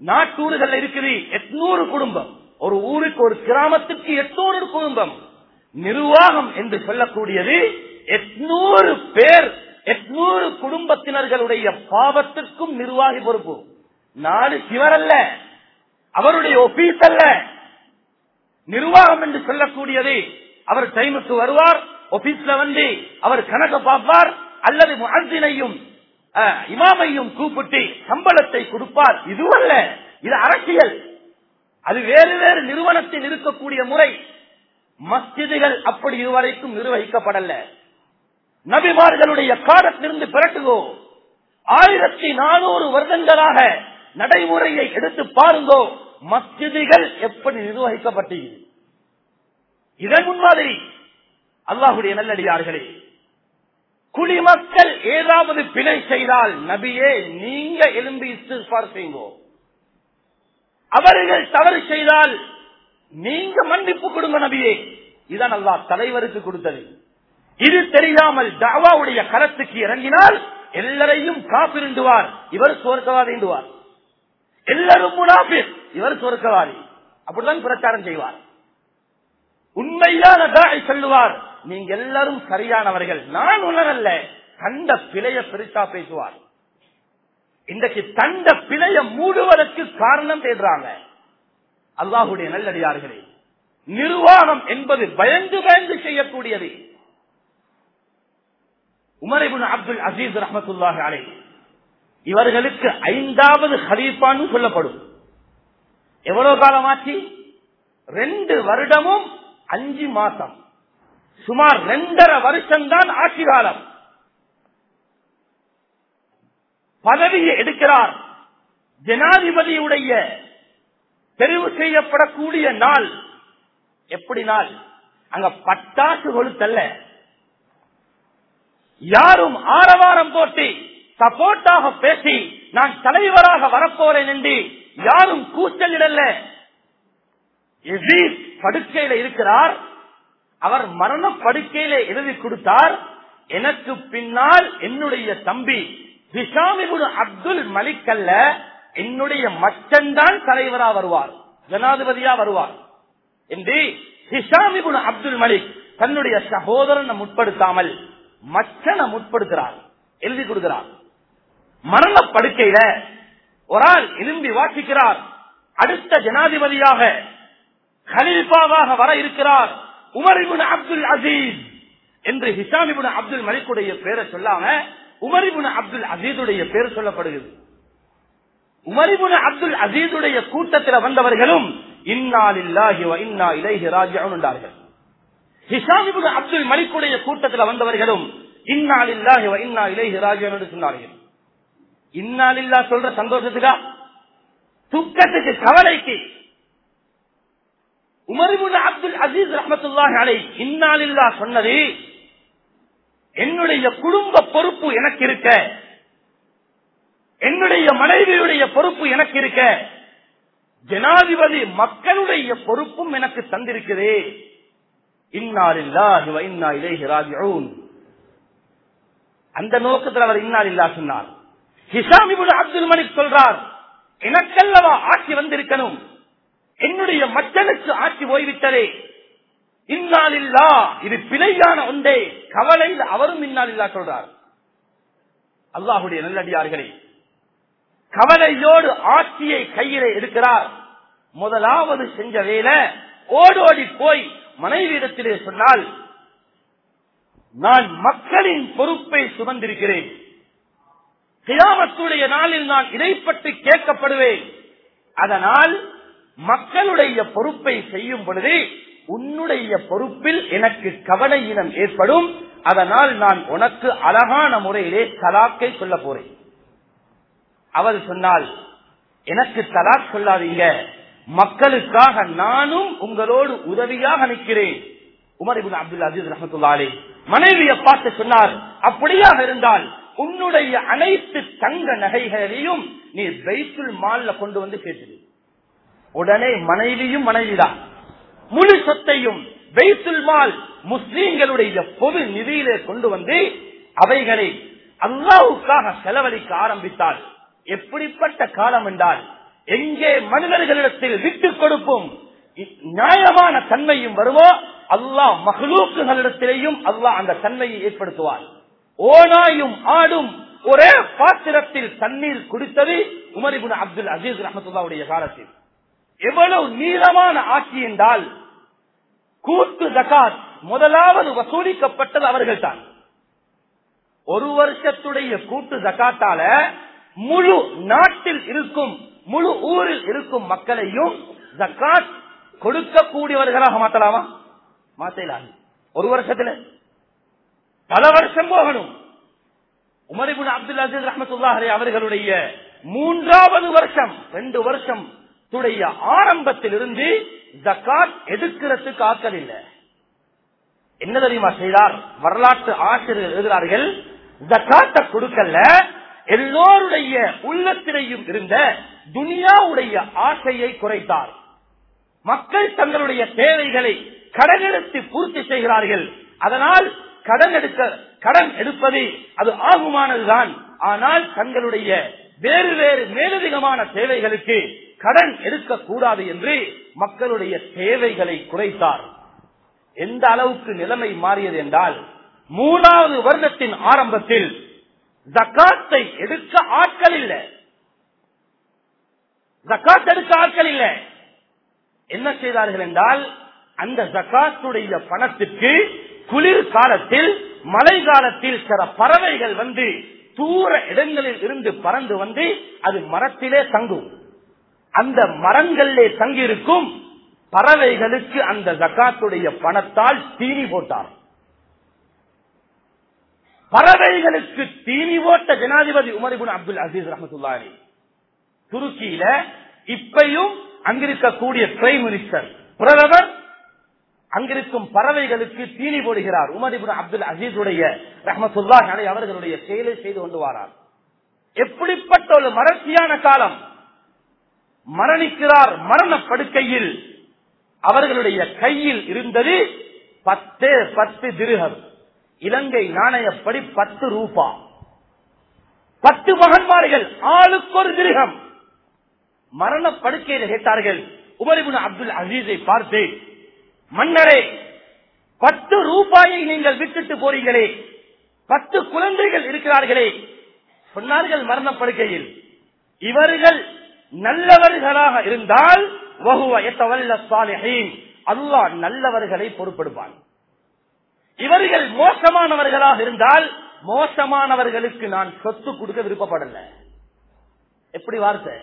நாட்டூறுகள் இருக்குது எட்நூறு குடும்பம் ஒரு ஊருக்கு ஒரு கிராமத்துக்கு எட்நூறு குடும்பம் நிர்வாகம் என்று சொல்லக்கூடியது எட்நூறு பேர் எட்நூறு குடும்பத்தினர்களுடைய பாவத்திற்கும் நிர்வாகி பொறுப்பு நாடு சிவர் அல்ல அவருடைய ஒபீஸ் அல்ல நிர்வாகம் என்று சொல்லக்கூடியது அவர் டைமுக்கு வருவார் ஆபீஸ்ல வந்து அவர் கணக்கு பார்ப்பார் அல்லது முஹத்தினையும் இமாமையும் கூப்பிட்டு சம்பளத்தை கொடுப்பார் இதுவல்ல இது அரசியல் அது வேறு வேறு நிறுவனத்தில் இருக்கக்கூடிய முறை மஸ்ஜிதுகள் அப்படி இதுவரைக்கும் நிர்வகிக்கப்படல நபிமார்களுடைய காலத்திலிருந்து பிறக்குகோ ஆயிரத்தி நானூறு வருடங்களாக நடைமுறையை எடுத்து பாருங்கோ மஸ்ஜிதுகள் எப்படி நிர்வகிக்கப்பட்டது இதன் முன்மாதிரி அல்லாஹுடைய நல்லடியார்களே குடிமக்கள் ஏதாவது பிழை செய்தால் நபியே நீங்க எலும்பி இஸ்திஃபார் செய்யுங்கோ அவர்கள் தவறு செய்தால் நீங்க மன்னிப்பு கொடுங்க நபியே இதான் அல்லாஹ் தலைவருக்கு கொடுத்தது இது தெரியாமல் தாவாவுடைய கரத்துக்கு இறங்கினால் எல்லாரையும் காப்பிருந்துவார் இவர் சோர்க்கவாதிண்டுவார் எல்லாரும் முனாபிர் இவர் சொர்க்கவாதி அப்படிதான் பிரச்சாரம் செய்வார் உண்மையான தாய் சொல்லுவார் நீங்க எல்லாரும் சரியானவர்கள் நான் உணரல்ல கண்ட பிழைய பெருசா பேசுவார் இன்றைக்கு தண்ட பிழைய மூடுவதற்கு காரணம் தேடுறாங்க அல்லாஹுடைய நல்லடியார்களே நிர்வாகம் என்பது பயந்து பயந்து செய்யக்கூடியது உமரிபுன் அப்துல் அசீஸ் ரஹமத்துல்லாஹ் அலை இவர்களுக்கு ஐந்தாவது ஹலீஃபான்னு சொல்லப்படும் எவ்வளவு காலம் ஆச்சு ரெண்டு வருடமும் அஞ்சு மாசம் சுமார் ரெண்டரை வருஷம்தான் ஆட்சி காலம் பதவியை எடுக்கிறார் ஜனாதிபதியுடைய தெரிவு செய்யப்படக்கூடிய நாள் எப்படி நாள் அங்க பட்டாசு கொளுத்தல்ல யாரும் ஆரவாரம் போட்டு சப்போர்ட்டாக பேசி நான் தலைவராக வரப்போறேன் என்று யாரும் கூச்சலிடல்ல எசீத் படுக்கையில இருக்கிறார் அவர் மரண படுக்கையில எழுதி கொடுத்தார் எனக்கு பின்னால் என்னுடைய தம்பி ஹிஷாமிபுன் அப்துல் மலிக் அல்ல என்னுடைய மச்சன்தான் தலைவரா வருவார் ஜனாதிபதியா வருவார் என்று ஹிஷாமிபுன் அப்துல் மலிக் தன்னுடைய சகோதரனை முற்படுத்தாமல் மச்சனை முற்படுத்துறார் எழுதி கொடுக்கிறார் மரண படுக்கையில ஒரு ஆள் எழும்பி வாசிக்கிறார் அடுத்த ஜனாதிபதியாக கலீஃபாவாக வர இருக்கிறார் உமரிபுன் அப்துல் அசீஸ் என்று ஹிசாமிபுன் அப்துல் மலிக்குடைய பேரை சொல்லாம உமரிபுன் அப்துல் அசீதுடைய பேர் சொல்லப்படுகிறது உமரிபுன் அப்துல் அசீதுடைய கூட்டத்தில் வந்தவர்களும் இன்னாலில்லாஹி வ இன்னா இலைஹி ராஜிஊன் என்றார்கள் ஹிசாமிபுன் அப்துல் மலிக்குடைய கூட்டத்தில் வந்தவர்களும் இன்னாலில்லாஹி வ இன்னா இலைஹி ராஜிஊன் என்று சொன்னார்கள் இன்னாலில்லா சொல்ற சந்தோஷத்துக்கா துக்கத்துக்கு கவலைக்கு உமரிபுன் அப்துல் அசீஸ் ரஹமத்துல்லாஹி அலை இன்னாலில்லா சொன்னது என்னுடைய குடும்ப பொறுப்பு எனக்கு இருக்க என்னுடைய மனைவியுடைய பொறுப்பு எனக்கு இருக்க ஜனாதிபதி மக்களுடைய பொறுப்பும் எனக்கு தந்திருக்குதே இன்னாலில்லாஹி வ இன்னா இலைஹி ராஜிஊன் அந்த நோக்கத்தில் அவர் இன்னாலில்லா சொன்னார் ஹிசாமிபுல் அப்துல் மலிக் சொல்றார் எனக்கல்லவா ஆட்சி வந்திருக்கணும் என்னுடைய மச்சனுக்கு ஆட்சி போய்விட்டதே இன்னாலில்லா இது பிழையான ஒன்றே கவலையில் அவரும் இன்னாலில்லா சொல்றார் அல்லாஹுடைய நல்லடியார்களே கவலையோடு ஆட்சியை கையிலே எடுக்கிறார் முதலாவது செஞ்ச வேலை ஓடோடி போய் மனைவியிடத்திலே சொன்னால் நான் மக்களின் பொறுப்பை சுமந்திருக்கிறேன் கியாமத்துடைய நாளில் நான் இதை பற்றி கேட்கப்படுவேன் அதனால் மக்களுடைய பொறுப்பை செய்யும் பொழுது உன்னுடைய பொறுப்பில் எனக்கு கவலையினம் ஏற்படும் அதனால் நான் உனக்கு அழகான முறையிலே தலாக்கை சொல்ல போறேன் அவர் சொன்னால் எனக்கு தலாக் சொல்லாதீங்க மக்களுக்காக நானும் உங்களோடு உதவியாக நிற்கிறேன் உமர் இபின் அப்துல் அஜீஸ் ரஹமத்துல்லாலே மனைவியை பார்த்து சொன்னார் அப்படியாக இருந்தால் உன்னுடைய அனைத்து தங்க நகைகளையும் நீ பைத்துல் மால்ல கொண்டு வந்து கேட்டது உடனே மனைவியும் மனைவிதான் முழு சொத்தையும் பைத்துல் மால் முஸ்லீம்களுடைய பொது நிதியிலே கொண்டு வந்து அவைகளை அல்லாவுக்காக செலவழிக்க ஆரம்பித்தால் எப்படிப்பட்ட காலம் என்றால் எங்கே மனிதர்களிடத்தில் விட்டுக் கொடுப்பும் நியாயமான தன்மையும் வருமோ அல்லாஹ் மகளூக்குகளிடத்திலேயும் அல்லாஹ் அந்த தன்மையை ஏற்படுத்துவார் ஓனாயும் ஆடும் ஒரே பாத்திரத்தில் தண்ணீர் குடித்தது உமரிபுன் அப்துல் அசீஸ் ரஹமத்துல்லாவுடைய காலத்தில் எவ்வளவு நீளமான ஆட்சி என்றால் கூட்டு ஜகாத் முதலாவது வசூலிக்கப்பட்டது அவர்கள் தான் ஒரு வருஷத்துடைய கூட்டு ஜகாத்தால முழு நாட்டில் இருக்கும் முழு ஊரில் இருக்கும் மக்களையும் ஜக்காத் கொடுக்கக்கூடியவர்களாக மாத்தலாமா மாத்தலாம் ஒரு வருஷத்துல பல வருஷம் போகணும் உமரிபுன் அப்துல் அசீஸ் ரஹமத்துல்லாஹி அவர்களுடைய மூன்றாவது வருஷம் ரெண்டு வருஷம் துடைய ஆரம்பத்தில் இருந்து ஜக்காத் எடுக்கிறதுக்கு ஆக்கல் இல்லை என்ன தெரியுமா செய்தார் வரலாற்று ஆசிரியர் எழுதுகிறார்கள் ஜக்காத்தை கொடுக்கல எல்லோருடைய உள்ளத்திலையும் இருந்த துனியாவுடைய ஆசையை குறைத்தார் மக்கள் தங்களுடைய தேவைகளை கடன் எடுத்து பூர்த்தி செய்கிறார்கள் அதனால் கடன் எடுக்க கடன் எடுப்பது அது ஆகுமானதுதான் ஆனால் தங்களுடைய வேறு வேறு மேலதிகமான தேவைகளுக்கு கடன் எடுக்கக்கூடாது என்று மக்களுடைய தேவைகளை குறைத்தார் எந்த அளவுக்கு நிலைமை மாறியது என்றால் மூணாவது வருடத்தின் ஆரம்பத்தில் ஜக்காத்தை எடுக்க ஆட்கள் இல்லை ஜக்காத் எடுக்க ஆட்கள் இல்லை என்ன செய்தார்கள் என்றால் அந்த ஜக்காத்துடைய பணத்திற்கு குளிர் காலத்தில் மழை காலத்தில் சில பறவைகள் வந்து தூர இடங்களில் இருந்து பறந்து வந்து அது மரத்திலே தங்கும் அந்த மரங்களிலே தங்கியிருக்கும் பறவைகளுக்கு அந்த ஜக்காத்துடைய பணத்தால் தீனி போட்டார் பறவைகளுக்கு தீனி போட்ட ஜனாதிபதி உமரிபுன் அப்துல் அசீஸ் ரஹமத்துல்லாரி துருக்கியில இப்பையும் அங்கிருக்கக்கூடிய பிரைம் மினிஸ்டர் பிரதமர் அங்கிருக்கும் பறவைகளுக்கு தீனி போடுகிறார் உமரிபுன் அப்துல் அசீஸுடைய ரஹமத்துல்லா அலை அவர்களுடைய செயலை செய்து கொண்டு வாரார் எப்படிப்பட்ட ஒரு மலர்ச்சியான காலம் மரணிக்கிறார் மரண படுக்கையில் அவர்களுடைய கையில் இருந்தது பத்து பத்து திருகம் இலங்கை நாணயப்படி பத்து ரூபா பத்து மகன்மார்கள் ஆளுக்கு ஒரு திருகம் மரண படுக்கையில் கேட்டார்கள் உமரிபுன் அப்துல் அசீஸை பார்த்து மன்னரே பத்து ரூபாயை நீங்கள் விட்டுட்டு போறீங்களே பத்து குழந்தைகள் இருக்கிறார்களே சொன்னார்கள் மரணப்படுக்கையில் இவர்கள் நல்லவர்களாக இருந்தால் அல்லாஹ் நல்லவர்களை பொறுப்படுவான் இவர்கள் மோசமானவர்களாக இருந்தால் மோசமானவர்களுக்கு நான் சொத்து கொடுக்க விருப்பப்படல எப்படி வார்த்தை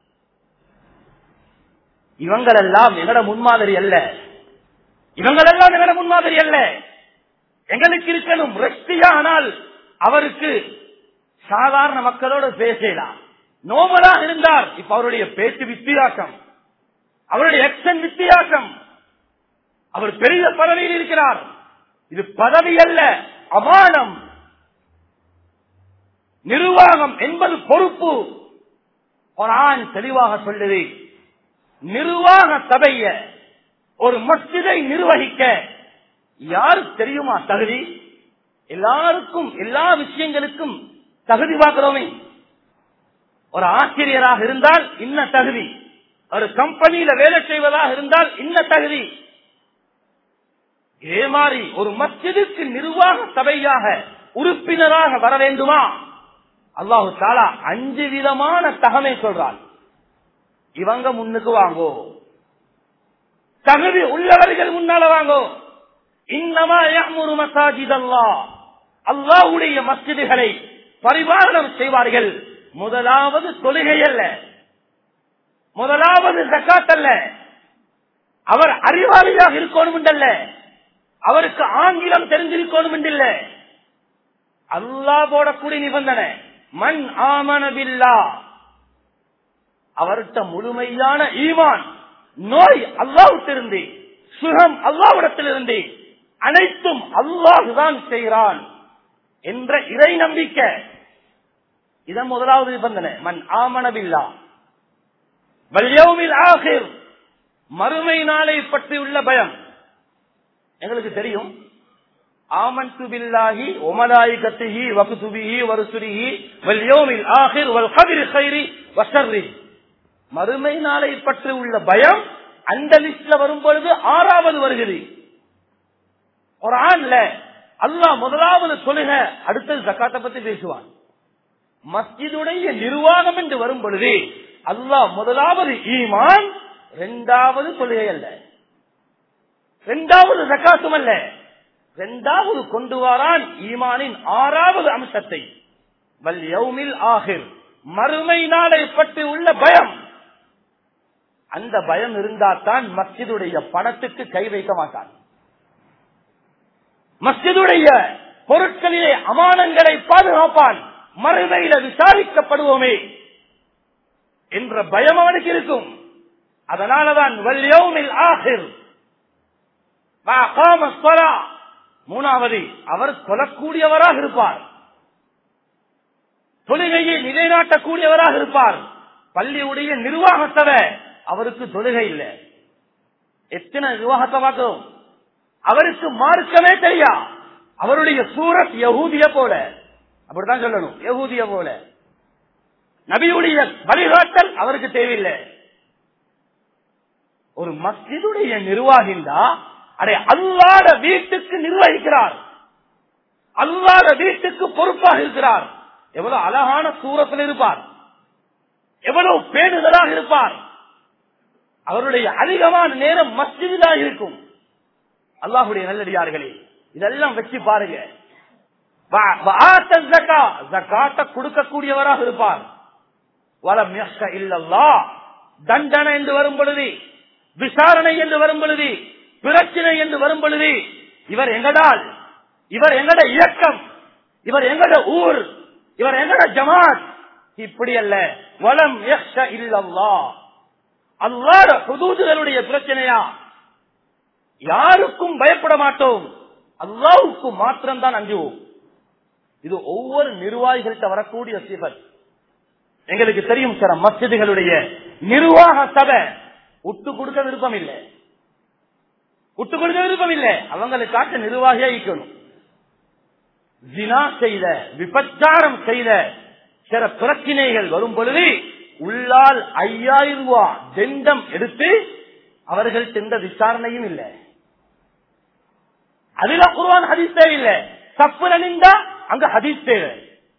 இவங்களெல்லாம் எங்கட முன்மாதிரி அல்ல இவங்களெல்லாம் எங்கட முன்மாதிரி அல்ல எங்களுக்கு இருக்கணும் ரெஸ்டியா ஆனால் அவருக்கு சாதாரண மக்களோடு பேசலாம் நோமலாக இருந்தார் இப்ப அவருடைய பேச்சு வித்தியாசம் அவருடைய எக்ஷன் வித்தியாசம் அவர் பெரிய பதவியில் இருக்கிறார் இது பதவி அல்ல அமானம் நிர்வாகம் என்பது பொறுப்பு ஒரு ஆண் தெளிவாக சொல்லுது நிர்வாக சபைய ஒரு மஸ்ஜிதை நிர்வகிக்க யாரு தெரியுமா தகுதி எல்லாருக்கும் எல்லா விஷயங்களுக்கும் தகுதி பார்க்கிறோமே ஒரு ஆசிரியராக இருந்தால் இன்ன தகுதி ஒரு கம்பெனியில வேலை செய்வதாக இருந்தால் இன்ன தகுதி இதே மாதிரி ஒரு மஸ்ஜிதுக்கு நிர்வாக சபையாக உறுப்பினராக வர வேண்டுமா அல்லாஹு தாலா அஞ்சு விதமான தகமை சொல்றான் இவங்க முன்னுக்கு வாங்கோ தகுதி உள்ளவர்கள் முன்னால வாங்கோ இன்னமா யஅ்முரு மசாஜித் அல்லாஹ் அல்லாஹ்வுடைய மஸ்ஜிதுகளை பரிபாலனம் செய்வார்கள் முதலாவது தொழுகை அல்ல முதலாவது ஜக்காத் அல்ல அவர் அறிவாளியாக இருக்கணும் அல்ல அவருக்கு ஆங்கிலம் தெரிஞ்சிருக்கணும் இல்ல அல்லா போடக்கூடிய நிபந்தனை மண் ஆமனபில்லா அவர்கிட்ட முழுமையான ஈமான் நோய் அல்லாவிட்டிருந்து சுகம் அல்லாவிடத்திலிருந்து அனைத்தும் அல்லாஹுதான் செய்கிறான் என்ற இறை நம்பிக்கை இதன் முதலாவது நிபந்தனை மண் ஆமனபில்லா வல்யவுமில் ஆகிர் மறுமை நாளை பற்றி உள்ள பயம் எங்களுக்கு தெரியும் ஆமன்து பில்லாஹி ஒமலாயிகத்திஹி வகுதுபிஹி வருசுரிஹி வல்யோமில் ஆகிர் வல் கதிர் கைரி வசர்ரி மறுமை நாளை பற்றி உள்ள பயம் அந்த லிஸ்ட்ல வரும் பொழுது ஆறாவது வருகிறது ஒரு ஆண்ல அல்லாஹ் முதலாவது சொல்லுக அடுத்தது ஜக்காத்தை பத்தி பேசுவான் மஸ்ஜிதுடைய நிர்வாகம் என்று வரும் பொழுது அல்லாஹ் முதலாவது ஈமான் இரண்டாவது தொழுகை அல்ல இரண்டாவது ஜக்காத்தும் அல்ல இரண்டாவது கொண்டு வாரான் ஈமானின் ஆறாவது அம்சத்தை வல் யௌமில் ஆகிர் மறுமை நாளை பற்றி உள்ள பயம் அந்த பயம் இருந்தால்தான் மஸ்ஜிதுடைய பணத்துக்கு கை வைக்க மாட்டான் மஸ்ஜிதுடைய பொருட்களிலே அமானங்களை பாதுகாப்பான் மறுமையில விசாரிக்கப்படுவோமே என்ற பயம் அவனுக்கு இருக்கும் அதனாலதான் வல்யோமில் ஆகிர் மூணாவது அவர் கொலக்கூடியவராக இருப்பார் தொழுகையை நிலைநாட்டக்கூடியவராக இருப்பார் பள்ளியுடைய நிர்வாகத்தவ அவருக்கு தொழுகை இல்லை எத்தனை நிர்வாகத்தை பார்த்தோம் அவருக்கு மார்க்கமே தெரியா அவருடைய சூரத் யகூதிய போல அப்படித்தான் சொல்லணும் யகூதிய போல நபியுடைய வழிகாட்டல் அவருக்கு தேவையில்லை ஒரு மஸ்ஜிதுடைய நிர்வாகிந்தா அடே அல்லாத வீட்டுக்கு நிர்வகிக்கிறார் அல்லாத வீட்டுக்கு பொறுப்பாக இருக்கிறார் எவ்வளவு அழகான சூரத்தில் இருப்பார் எவ்வளவு பேணுதலாக இருப்பார் அவருடைய அதிகமான நேரம் மஸ்ஜிதாக இருக்கும் அல்லாஹுடைய நல்லடியார்களே இதெல்லாம் வச்சு பாருங்க கொடுக்கக்கூடியவராக இருப்பார் வலம் இல்லல்லா தண்டனை என்று வரும் பொழுது விசாரணை என்று வரும் பொழுது பிரச்சனை என்று வரும் பொழுது இவர் எங்கடால் இவர் எங்கட இயக்கம் இவர் எங்கட ஊர் இவர் எங்கட ஜமாத் இப்படி அல்ல வலம் இல்லல்லா அல்லாத புதூதுகளுடைய பிரச்சனையா யாருக்கும் பயப்பட மாட்டோம் அல்லாவுக்கு மாத்திரம் தான் அஞ்சுவோம் இது ஒவ்வொரு நிர்வாகிகள்கிட்ட வரக்கூடிய சிவர் எங்களுக்கு தெரியும் சார் மசிதிகளுடைய நிர்வாக சபை விட்டு கொடுக்க விருப்பம் இல்லை விட்டு கொடுக்க விருப்பம் இல்லை அவங்களுக்காக நிர்வாகியா இருக்கணும் ஜினா செய்த விபச்சாரம் செய்த சில பிரச்சனைகள் வரும் பொழுது உள்ளால் ஐயாயிரம் ரூபாய் தண்டம் எடுத்து அவர்கள் சென்ற விசாரணையும் இல்லை அதுல குருவான் ஹதீஸ் தேவையில்லை சப்புல நின்றா அங்க ஹதீஸ் தேவை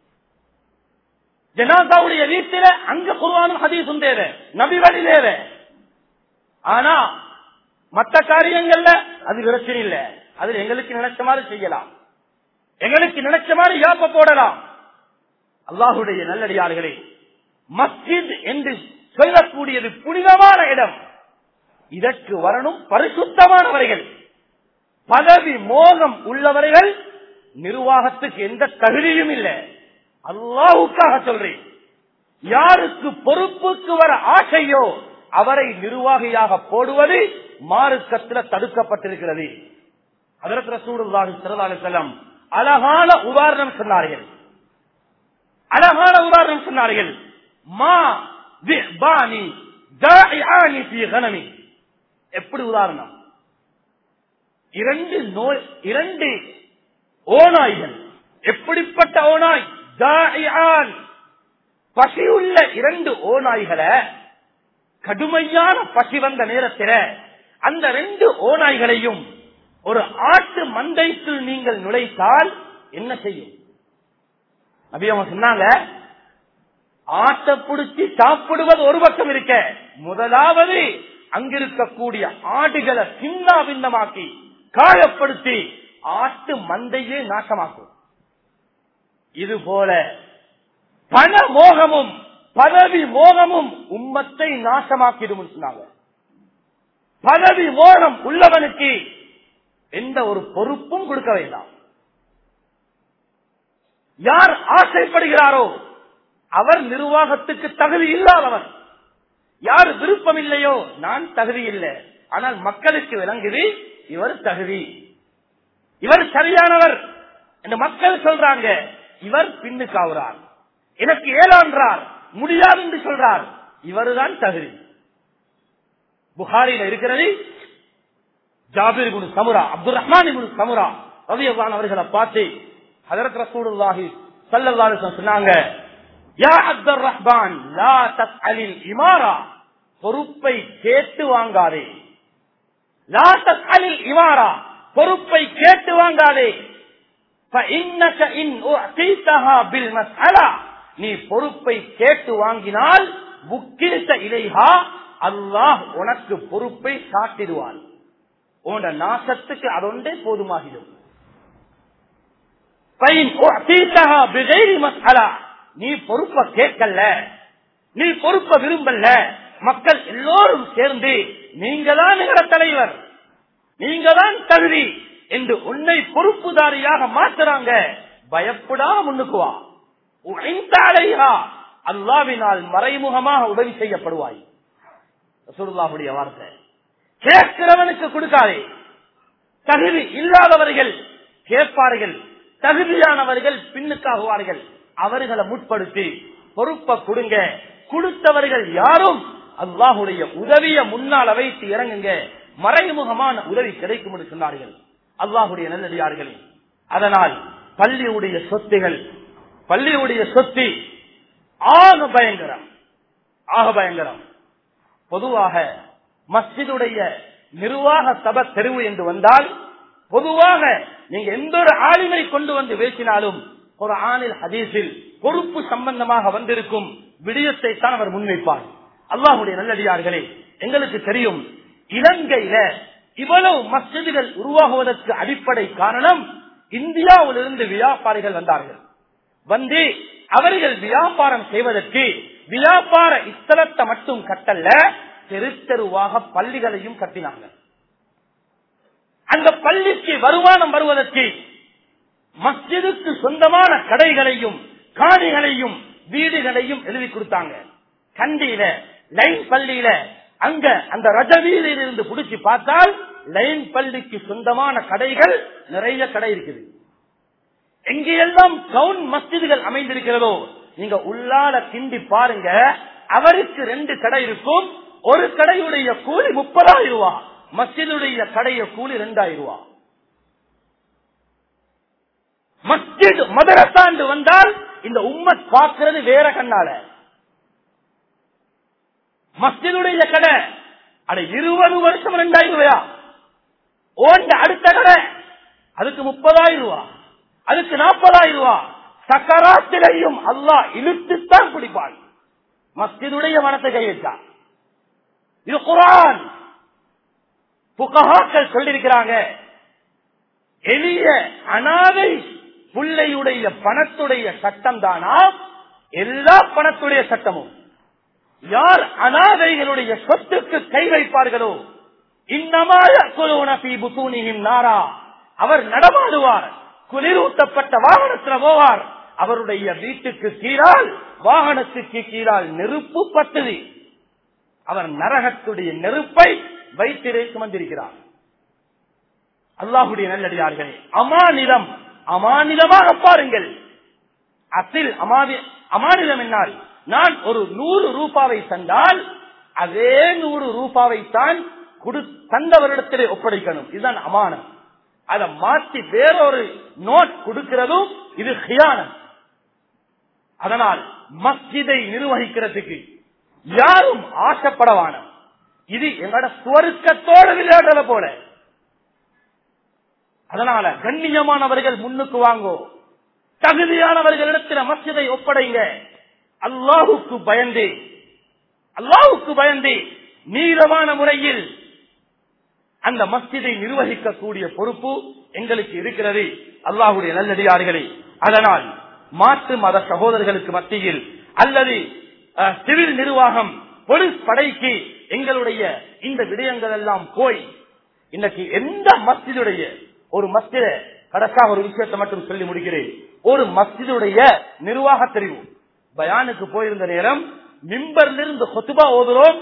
ஜனாதாவுடைய வீட்டில அங்க குருவானும் ஹதீஸும் தேவை நபி வழி தேவை ஆனா மற்ற காரியங்கள்ல அது பிரச்சனை இல்லை அது எங்களுக்கு நினைச்ச மாதிரி செய்யலாம் எங்களுக்கு நினைச்ச மாதிரி யாப்ப போடலாம் அல்லாஹுடைய நல்லடியார்களே மஸ்ஜித் என்று சொல்லக்கூடியது புனிதமான இடம் இதற்கு வரணும் பரிசுத்தமானவர்கள் பதவி மோகம் உள்ளவர்கள் நிர்வாகத்துக்கு எந்த தகுதியும் இல்லை அல்லாவுக்காக சொல்றேன் யாருக்கு பொறுப்புக்கு வர ஆசையோ அவரை நிர்வாகியாக போடுவது மாறுக்கத்தில் தடுக்கப்பட்டிருக்கிறது அதற்கு ரசூடுல்லாஹி ஸல்லல்லாஹு செல்லம் அழகான உதாரணம் சொன்னார்கள் அழகான உதாரணம் சொன்னார்கள் மா திஹ்பானி ஜாஇஆனி ஃபீ கனமி எப்படி உதாரணம் இரண்டு நோய் இரண்டு ஓநாய்கள் எப்படிப்பட்ட ஓநாய் ஜாஇஆன் பசியுள்ள இரண்டு ஓநாய்களை கடுமையான பசி வந்த நேரத்தில் அந்த ரெண்டு ஓநாய்களையும் ஒரு ஆட்டு மந்தைக்குள் நீங்கள் நுழைத்தால் என்ன செய்யும் நபி அவங்க சொன்னாங்க ஆட்டை பிடிச்சி சாப்பிடுவது ஒரு பக்கம் இருக்க முதலாவது அங்கிருக்கக்கூடிய ஆடுகளை சின்ன பின்னமாக்கி காயப்படுத்தி ஆட்டு மந்தையே நாசமாக்கும் இது போல பண மோகமும் பதவி மோகமும் உம்மத்தை நாசமாக்கிடும் சொன்னாங்க பதவி மோகம் உள்ளவனுக்கு எந்த ஒரு பொறுப்பும் கொடுக்க வேண்டாம் யார் ஆசைப்படுகிறாரோ அவர் நிர்வாகத்துக்கு தகுதி இல்லாதவர் யார் விருப்பம் இல்லையோ நான் தகுதி இல்லை ஆனால் மக்களுக்கு விளங்குது இவர் தகுதி இவர் சரியானவர் என்று மக்கள் சொல்றாங்க இவர் பின்னுக்காவுறார் எனக்கு ஏழான்றார் முடியாது என்று சொல்றார் இவருதான் தகுதி புகாரில இருக்கிறது ஜாபிர் குனு சமுரா அப்துல் ரஹ்மான் குனு சமுரா ரவியவான் அவர்களை பார்த்து ஹதரத் ரசூலுல்லாஹி ஸல்லல்லாஹு அலைஹி வஸல்லம் சொன்னாங்க யா அப்துல் ரஹ்மான் லா தஸ்அலில் இமாரா பொறுப்பை கேட்டு வாங்காதே லா தஸ்அலில் இமாரா பொறுப்பை கேட்டு வாங்காதே فَإِنَّكَ إِنْ أُعْطِيتَهَا بِالْمَسْأَلَةِ நீ பொறுப்பை கேட்டு வாங்கினால் புக்கிலித்த இலைஹா அல்லாஹ் உனக்கு பொறுப்பை காட்டிடுவான் உன்னோட நாசத்துக்கு அதொன்றே போதுமாகிடும் فَإِنْ أُعْطِيتَهَا بِغَيْرِ مَسْأَلَةِ நீ பொறுப்பை கேட்கல நீ பொறுப்பை விரும்பல மக்கள் எல்லோரும் சேர்ந்து நீங்க தான் எங்கள தலைவர் நீங்க தான் தகுதி என்று உன்னை பொறுப்புதாரியாக மாத்துறாங்க பயப்படா முன்னுக்கு வா உழைந்த அலைஹா அல்லாவினால் மறைமுகமாக உதவி செய்யப்படுவாய் ரசூலுல்லாஹுடைய வார்த்தை கேட்கிறவனுக்கு கொடுக்காதே தகுதி இல்லாதவர்கள் கேட்பார்கள் தகுதியானவர்கள் பின்னுக்காகுவார்கள் அவர்களை முற்படுத்தி பொறுப்பை கொடுங்க கொடுத்தவர்கள் யாரும் அல்லாஹுடைய உதவிய முன்னால் வைத்து இறங்குங்க மறைமுகமான உதவி கிடைக்கும் என்று சொன்னார்கள் அல்லாஹுடைய நல்லடியார்கள் அதனால் பள்ளியுடைய சொத்துகள் பள்ளியுடைய சொத்து ஆக பயங்கரம் ஆக பயங்கரம் பொதுவாக மஸ்ஜிதுடைய நிர்வாக சபை தெருவு என்று வந்தால் பொதுவாக நீங்க எந்த ஒரு ஆளுமை கொண்டு வந்து பேசினாலும் ஒரு ஆணில் ஹதீஸில் பொறுப்பு சம்பந்தமாக வந்திருக்கும் விடயத்தை தான் அவர் முன்வைப்பார் அல்லாஹுடைய நல்லடியார்களே எங்களுக்கு தெரியும் இலங்கையில இவ்வளவு மஸ்ஜிதுகள் உருவாகுவதற்கு அடிப்படை காரணம் இந்தியாவிலிருந்து வியாபாரிகள் வந்தார்கள் வந்து அவர்கள் வியாபாரம் செய்வதற்கு வியாபார இஸ்தலத்தை மட்டும் கட்டல்ல தெரு தெருவாக பள்ளிகளையும் கட்டினாங்க அந்த பள்ளிக்கு வருமானம் வருவதற்கு மஸ்ஜிதுக்கு சொந்தமான கடைகளையும் காணிகளையும் வீடுகளையும் எழுதி கொடுத்தாங்க கண்டியில லைன் பள்ளியில அங்க அந்த ரஜவீதியில் இருந்து புடிச்சு பார்த்தால் லைன் பள்ளிக்கு சொந்தமான கடைகள் நிறைய கடை இருக்குது எங்கெல்லாம் கவுன் மஸ்ஜிதுகள் அமைந்திருக்கிறதோ நீங்க உள்ளால கிண்டி பாருங்க அவருக்கு ரெண்டு கடை இருக்கும் ஒரு கடையுடைய கூலி முப்பதாயிரம் ரூபாய் மஸ்ஜிதுடைய கடைய கூலி ரெண்டாயிரம் ரூபாய் மஸ்ஜித் மதரசாண்டு வந்தால் இந்த உம்மத் பார்க்கிறது வேற கண்ணால மஸ்ஜிதுடைய கடை அட இருபது வருஷம் ரெண்டாயிரம் ரூபாயா ஓண்ட அடுத்த கடை அதுக்கு முப்பதாயிரம் ரூபாய் அதுக்கு நாற்பதாயிரம் ரூபாய் சக்கராத்திலையும் அல்லாஹ் இழுத்துத்தான் குடிப்பான் மஸ்ஜிதுடைய மனத்தை கையிட்டான் இது குரான் புகஹாக்கள் சொல்லிருக்கிறாங்க எளிய அனாதை பிள்ளையுடைய பணத்துடைய சட்டம் தானா எல்லா பணத்துடைய சட்டமும் யார் அனாதைகளுடைய சொத்துக்கு கை வைப்பார்களோ இன்னமாயும் நாரா அவர் நடமாடுவார் குளிரூட்டப்பட்ட வாகனத்தில் போவார் அவருடைய வீட்டுக்கு கீழால் வாகனத்துக்கு கீழால் நெருப்பு பட்டது அவர் நரகத்துடைய நெருப்பை வைத்திரை சுமந்திருக்கிறார் அல்லாஹுடைய நல்லடியார்களே அமானிதம் அமானிதமாக பாருங்கள் அசில் அமாதி அமானிதம் என்னால் நான் ஒரு நூறு ரூபாவை தந்தால் அதே நூறு ரூபாவை தான் கொடு தந்தவரிடத்திலே ஒப்படைக்கணும் இதுதான் அமானம் அதை மாற்றி வேறொரு நோட் கொடுக்கிறதும் இது ஹியானம் அதனால் மஸ்ஜிதை நிர்வகிக்கிறதுக்கு யாரும் ஆசைப்படவான இது எங்களோட சுவருக்கத்தோடு விளையாடுறத போல அதனால கண்ணியமானவர்கள் முன்னுக்கு வாங்கோ தகுதியானவர்களிடத்தில் மஸ்ஜிதை ஒப்படைங்க அல்லாஹுக்கு பயந்து அல்லாஹுக்கு பயந்து நீளமான முறையில் அந்த மஸ்ஜிதை நிர்வகிக்கக்கூடிய பொறுப்பு எங்களுக்கு இருக்கிறது அல்லாஹுடைய நல்லடியார்களே அதனால் மாற்று மத சகோதரர்களுக்கு மத்தியில் அல்லது சிவில் நிர்வாகம் போலீஸ் படைக்கு எங்களுடைய இந்த விடயங்கள் எல்லாம் போய் இன்னைக்கு எந்த மஸ்ஜிதுடைய ஒரு மஸ்ஜித கடைசா ஒரு விஷயத்தை மட்டும் சொல்லி முடிக்கிறேன் ஒரு மஸ்ஜிதுடைய நிர்வாக தெரிவு பயானுக்கு போயிருந்த நேரம் மிம்பர்ல இருந்து கொத்துபா ஓதுறோம்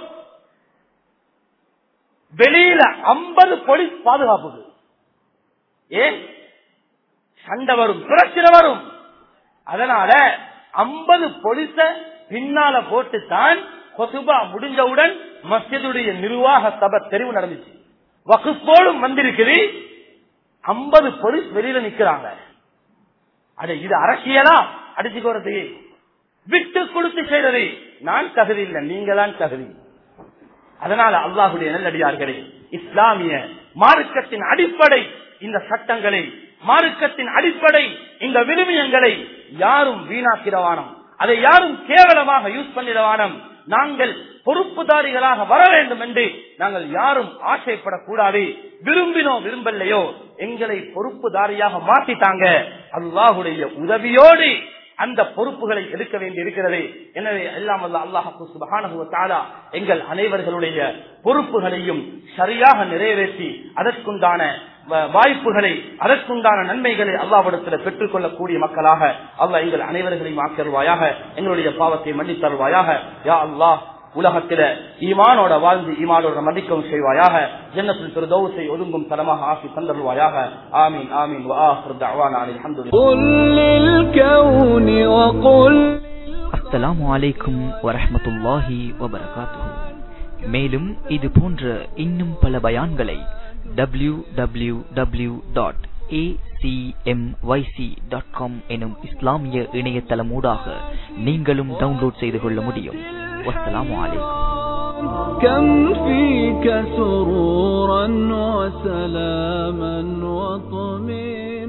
வெளியில ஐம்பது போலீஸ் பாதுகாப்பு ஏன் சண்டை வரும் பிரச்சனை வரும் அதனால ஐம்பது போலீஸ பின்னால போட்டு தான் கொசுபா முடிஞ்சவுடன் மஸ்ஜிதுடைய நிர்வாக சபை தெரிவு நடந்துச்சு வகுப்போடும் வந்திருக்குது ஐம்பது போலீஸ் வெளியில நிக்கிறாங்க அது இது அரசியலா அடிச்சுக்கோறதுக்கு விட்டு கொடுத்து செய்யறது நான் தகுதி இல்லை நீங்க தான் தகுதி அதனால அல்லாஹுடைய நல்லடியார்களே இஸ்லாமிய மார்க்கத்தின் அடிப்படை இந்த சட்டங்களை மார்க்கத்தின் அடிப்படை இந்த விழுமியங்களை யாரும் வீணாக்கிறவானம் அதை யாரும் கேவலமாக யூஸ் பண்ணிடவானம் நாங்கள் பொறுப்புதாரிகளாக வர வேண்டும் என்று நாங்கள் யாரும் ஆசைப்படக்கூடாது விரும்பினோ விரும்பலையோ எங்களை பொறுப்புதாரியாக மாற்றிட்டாங்க அல்லாஹுடைய உதவியோடு அந்த பொறுப்புகளை எடுக்க வேண்டி இருக்கிறது எனவே எல்லாம் அல்ல அல்லாஹு சுபஹானஹு வ தஆலா எங்கள் அனைவர்களுடைய பொறுப்புகளையும் சரியாக நிறைவேற்றி அதற்குண்டான வ- வாய்ப்புகளை அதற்குண்டான நன்மைகளை அல்லாவிடத்தில் பெற்றுக் கொள்ளக்கூடிய மக்களாக அல்லாஹ் எங்கள் அனைவர்களையும் ஆக்கியருவாயாக எங்களுடைய பாவத்தை மன்னித்தருவாயாக யா அல்லாஹ் உலகத்தில ஈமானோட வாழ்ந்து ஈமானோட மதிக்கவும் செய்வாயாக ஜன்னத்தில் பிரதோசை ஒதுங்கும் தலமாக ஆக்கி தந்தருவாயாக ஆமீன் ஆமீன் وآخر دعوانا عن الحمد لله قل للكون وقل அஸ்ஸலாமு அலைக்கும் வரஹ்மத்துல்லாஹி வபரகாத்துஹு மேலும் இது போன்ற இன்னும் பல பயான்களை W W W dot dot com எனும் இஸ்லாமிய இணையதளமூடாக நீங்களும் டவுன்லோட் செய்து கொள்ள முடியும் வஸ்ஸலாமு அலைக்கும் كم فيك سرورا وسلاما وطمئنا